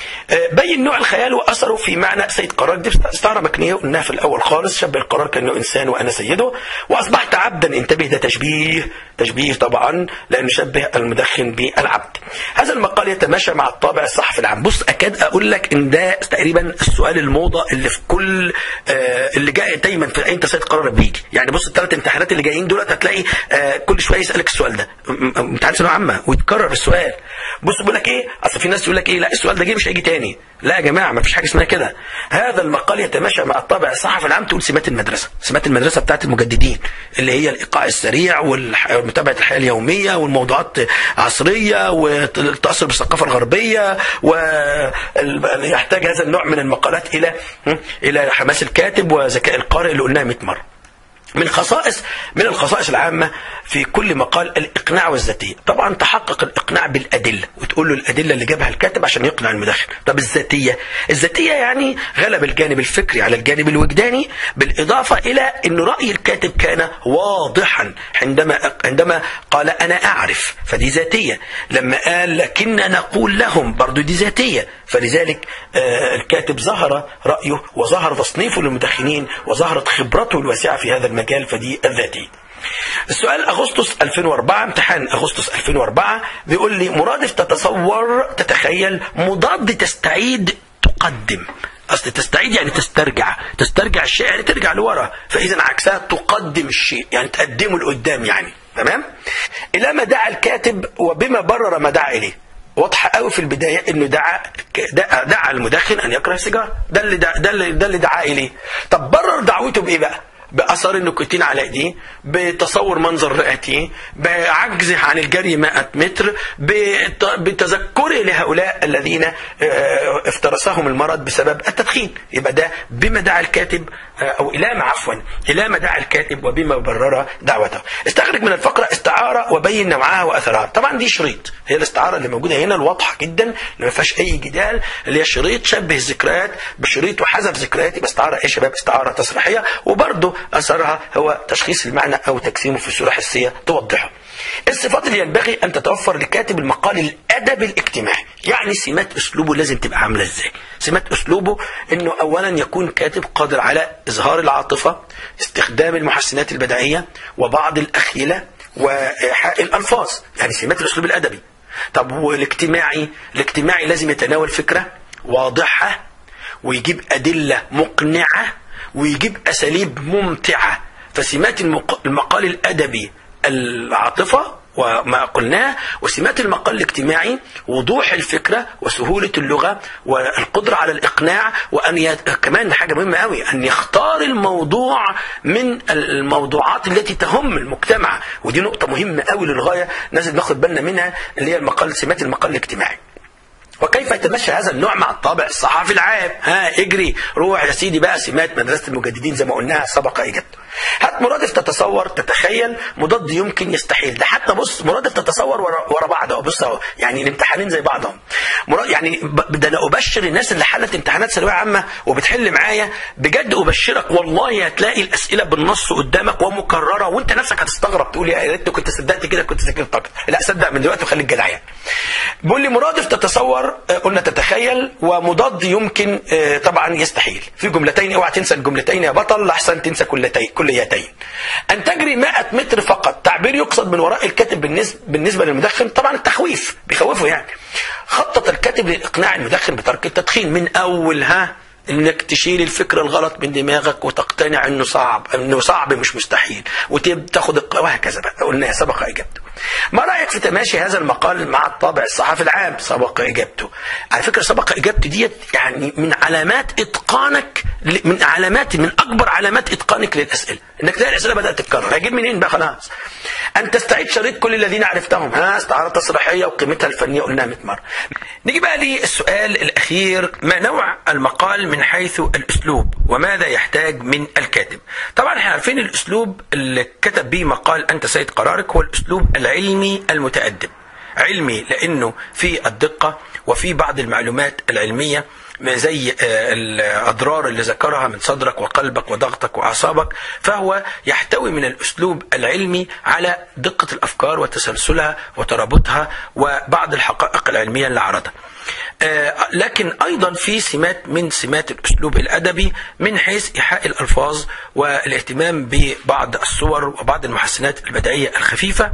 بين نوع الخيال واثره في معنى سيد قرار دي استعاره مكنيه قلناها في الاول خالص شبه القرار كانه انسان وانا سيده واصبحت عبدا انتبه ده تشبيه تشبيه طبعا لانه شبه المدخن بالعبد هذا المقال يتماشى مع الطابع الصحفي العام بص اكاد اقول لك ان ده تقريبا السؤال الموضه اللي في كل آه اللي جاي دايما في انت سيد قرار بيجي يعني بص الثلاث امتحانات اللي جايين دول هتلاقي آه كل شويه يسالك السؤال ده م- م- امتحان ثانويه عامه ويتكرر السؤال بص بيقول لك ايه اصل في ناس يقول لك ايه لا السؤال ده جه مش هيجي تاني لا يا جماعه ما فيش حاجه اسمها كده هذا المقال يتماشى مع الطابع الصحفي العام تقول سمات المدرسه سمات المدرسه بتاعت المجددين اللي هي الايقاع السريع ومتابعه الحياه اليوميه والموضوعات عصريه والتاثر بالثقافه الغربيه ويحتاج هذا النوع من المقالات الى الى حماس الكاتب وذكاء القارئ اللي قلناها 100 مره من خصائص من الخصائص العامة في كل مقال الإقناع والذاتية طبعا تحقق الإقناع بالأدلة وتقول له الأدلة اللي جابها الكاتب عشان يقنع المدخن طب الذاتية الذاتية يعني غلب الجانب الفكري على الجانب الوجداني بالإضافة إلى أن رأي الكاتب كان واضحا عندما عندما قال أنا أعرف فدي ذاتية لما قال لكن نقول لهم برضو دي ذاتية فلذلك آه الكاتب ظهر رأيه وظهر تصنيفه للمدخنين وظهرت خبرته الواسعة في هذا المجال فدي الذاتية السؤال أغسطس 2004 امتحان أغسطس 2004 بيقول لي مرادف تتصور تتخيل مضاد تستعيد تقدم اصل تستعيد يعني تسترجع تسترجع الشيء يعني ترجع لورا فاذا عكسها تقدم الشيء يعني تقدمه لقدام يعني تمام الى ما دعا الكاتب وبما برر ما دعا اليه واضحه قوي في البدايه انه دعا دعا, دعا المدخن ان يكره السيجاره ده اللي دعا ده اللي, ده اللي دعا اليه طب برر دعوته بايه بقى باثار النيكوتين على ايديه بتصور منظر رئتيه بعجزه عن الجري 100 متر بتذكره لهؤلاء الذين افترسهم المرض بسبب التدخين يبقى ده بما دعا الكاتب او الى ما عفوا الى ما دعا الكاتب وبما برر دعوته استخرج من الفقره استعاره وبين نوعها واثرها طبعا دي شريط هي الاستعاره اللي موجوده هنا الواضحه جدا اللي ما فيهاش اي جدال اللي هي شريط شبه الذكريات بشريط وحذف ذكريات يبقى استعاره ايه يا شباب استعاره تصريحيه وبرضه اثرها هو تشخيص المعنى او تجسيمه في صوره حسيه توضحه الصفات اللي ينبغي ان تتوفر لكاتب المقال الادبي الاجتماعي يعني سمات اسلوبه لازم تبقى عامله ازاي سمات اسلوبه انه اولا يكون كاتب قادر على اظهار العاطفه استخدام المحسنات البديعيه وبعض الاخيله وايحاء الالفاظ يعني سمات الاسلوب الادبي طب والاجتماعي الاجتماعي لازم يتناول فكره واضحه ويجيب ادله مقنعه ويجيب اساليب ممتعه فسمات المق... المقال الادبي العاطفه وما قلناه وسمات المقال الاجتماعي وضوح الفكره وسهوله اللغه والقدره على الاقناع وان يت... كمان حاجه مهمه قوي ان يختار الموضوع من الموضوعات التي تهم المجتمع ودي نقطه مهمه قوي للغايه لازم ناخد بالنا منها اللي هي المقال سمات المقال الاجتماعي وكيف يتمشى هذا النوع مع الطابع الصحفي العام ها اجري روح يا سيدي بقى سمات مدرسه المجددين زي ما قلناها سبق اجابته هات مرادف تتصور تتخيل مضاد يمكن يستحيل ده حتى بص مرادف تتصور ورا, ورا بعض اهو بص اهو يعني الامتحانين زي بعضهم مراد يعني ب- ده انا ابشر الناس اللي حلت امتحانات ثانويه عامه وبتحل معايا بجد ابشرك والله هتلاقي الاسئله بالنص قدامك ومكرره وانت نفسك هتستغرب تقول يا ريت كنت صدقت كده كنت ذاكرت اكتر لا صدق من دلوقتي وخليك جدع يعني بيقول لي مرادف تتصور آه، قلنا تتخيل ومضاد يمكن آه، طبعا يستحيل في جملتين اوعى تنسى الجملتين يا بطل احسن تنسى كلتين كليتين ان تجري 100 متر فقط تعبير يقصد من وراء الكاتب بالنسبه بالنسبه للمدخن طبعا التخويف بيخوفه يعني خطط الكاتب لاقناع المدخن بترك التدخين من اول ها انك تشيل الفكره الغلط من دماغك وتقتنع انه صعب انه صعب مش مستحيل وتاخد الق- وهكذا بقى قلنا سبق اجابته ما رايك في تماشي هذا المقال مع الطابع الصحفي العام سبق اجابته على فكره سبق اجابته ديت يعني من علامات اتقانك ل- من علامات من اكبر علامات اتقانك للاسئله انك تلاقي الاسئله بدات تتكرر هجيب منين بقى خلاص ان تستعيد شريط كل الذين عرفتهم ها استعاره تصريحيه وقيمتها الفنيه قلناها 100 مره نيجي بقى للسؤال الاخير ما نوع المقال من حيث الاسلوب وماذا يحتاج من الكاتب طبعا احنا عارفين الاسلوب اللي كتب به مقال انت سيد قرارك هو الاسلوب العلمي المتأدب علمي لانه في الدقه وفي بعض المعلومات العلميه ما زي آه، الاضرار اللي ذكرها من صدرك وقلبك وضغطك واعصابك فهو يحتوي من الاسلوب العلمي على دقه الافكار وتسلسلها وترابطها وبعض الحقائق العلميه اللي عرضها. آه، لكن ايضا في سمات من سمات الاسلوب الادبي من حيث ايحاء الالفاظ والاهتمام ببعض الصور وبعض المحسنات البديعيه الخفيفه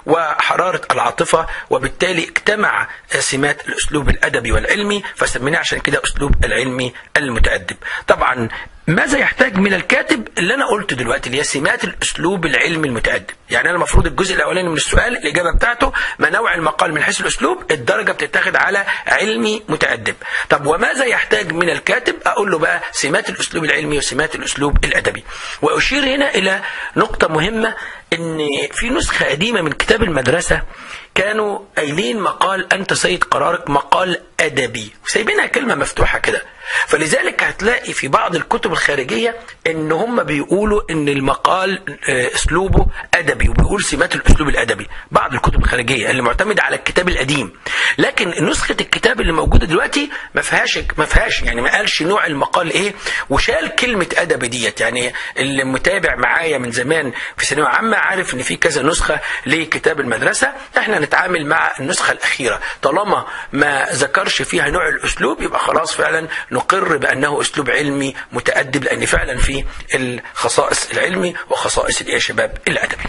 وحراره العاطفه وبالتالي اجتمع سمات الاسلوب الادبي والعلمي فسميناه عشان كده اسلوب العلمي المتادب. طبعا ماذا يحتاج من الكاتب اللي انا قلته دلوقتي اللي هي سمات الاسلوب العلمي المتادب يعني انا المفروض الجزء الاولاني من السؤال الاجابه بتاعته ما نوع المقال من حيث الاسلوب الدرجه بتتاخد على علمي متادب طب وماذا يحتاج من الكاتب اقول له بقى سمات الاسلوب العلمي وسمات الاسلوب الادبي واشير هنا الى نقطه مهمه ان في نسخه قديمه من كتاب المدرسه كانوا قايلين مقال انت سيد قرارك مقال ادبي وسايبينها كلمه مفتوحه كده فلذلك هتلاقي في بعض الكتب الخارجيه ان هم بيقولوا ان المقال آه، اسلوبه ادبي وبيقول سمات الاسلوب الادبي بعض الكتب الخارجيه اللي معتمده على الكتاب القديم لكن نسخه الكتاب اللي موجوده دلوقتي ما فيهاش ما فيهاش يعني ما قالش نوع المقال ايه وشال كلمه ادبي ديت يعني اللي متابع معايا من زمان في ثانويه عامه عارف ان في كذا نسخه لكتاب المدرسه احنا نتعامل مع النسخه الاخيره طالما ما ذكرش فيها نوع الاسلوب يبقى خلاص فعلا نقر بانه اسلوب علمي متادب لان فعلا في الخصائص العلمي وخصائص الايه يا شباب الادبي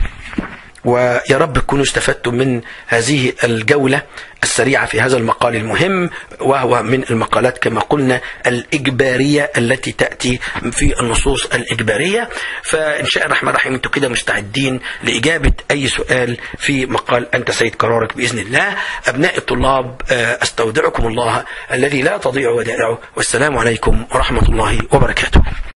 ويا رب تكونوا استفدتم من هذه الجولة السريعة في هذا المقال المهم وهو من المقالات كما قلنا الإجبارية التي تأتي في النصوص الإجبارية فإن شاء الرحمن الرحيم أنتم كده مستعدين لإجابة أي سؤال في مقال أنت سيد قرارك بإذن الله أبناء الطلاب آه، أستودعكم الله الذي لا تضيع ودائعه والسلام عليكم ورحمة الله وبركاته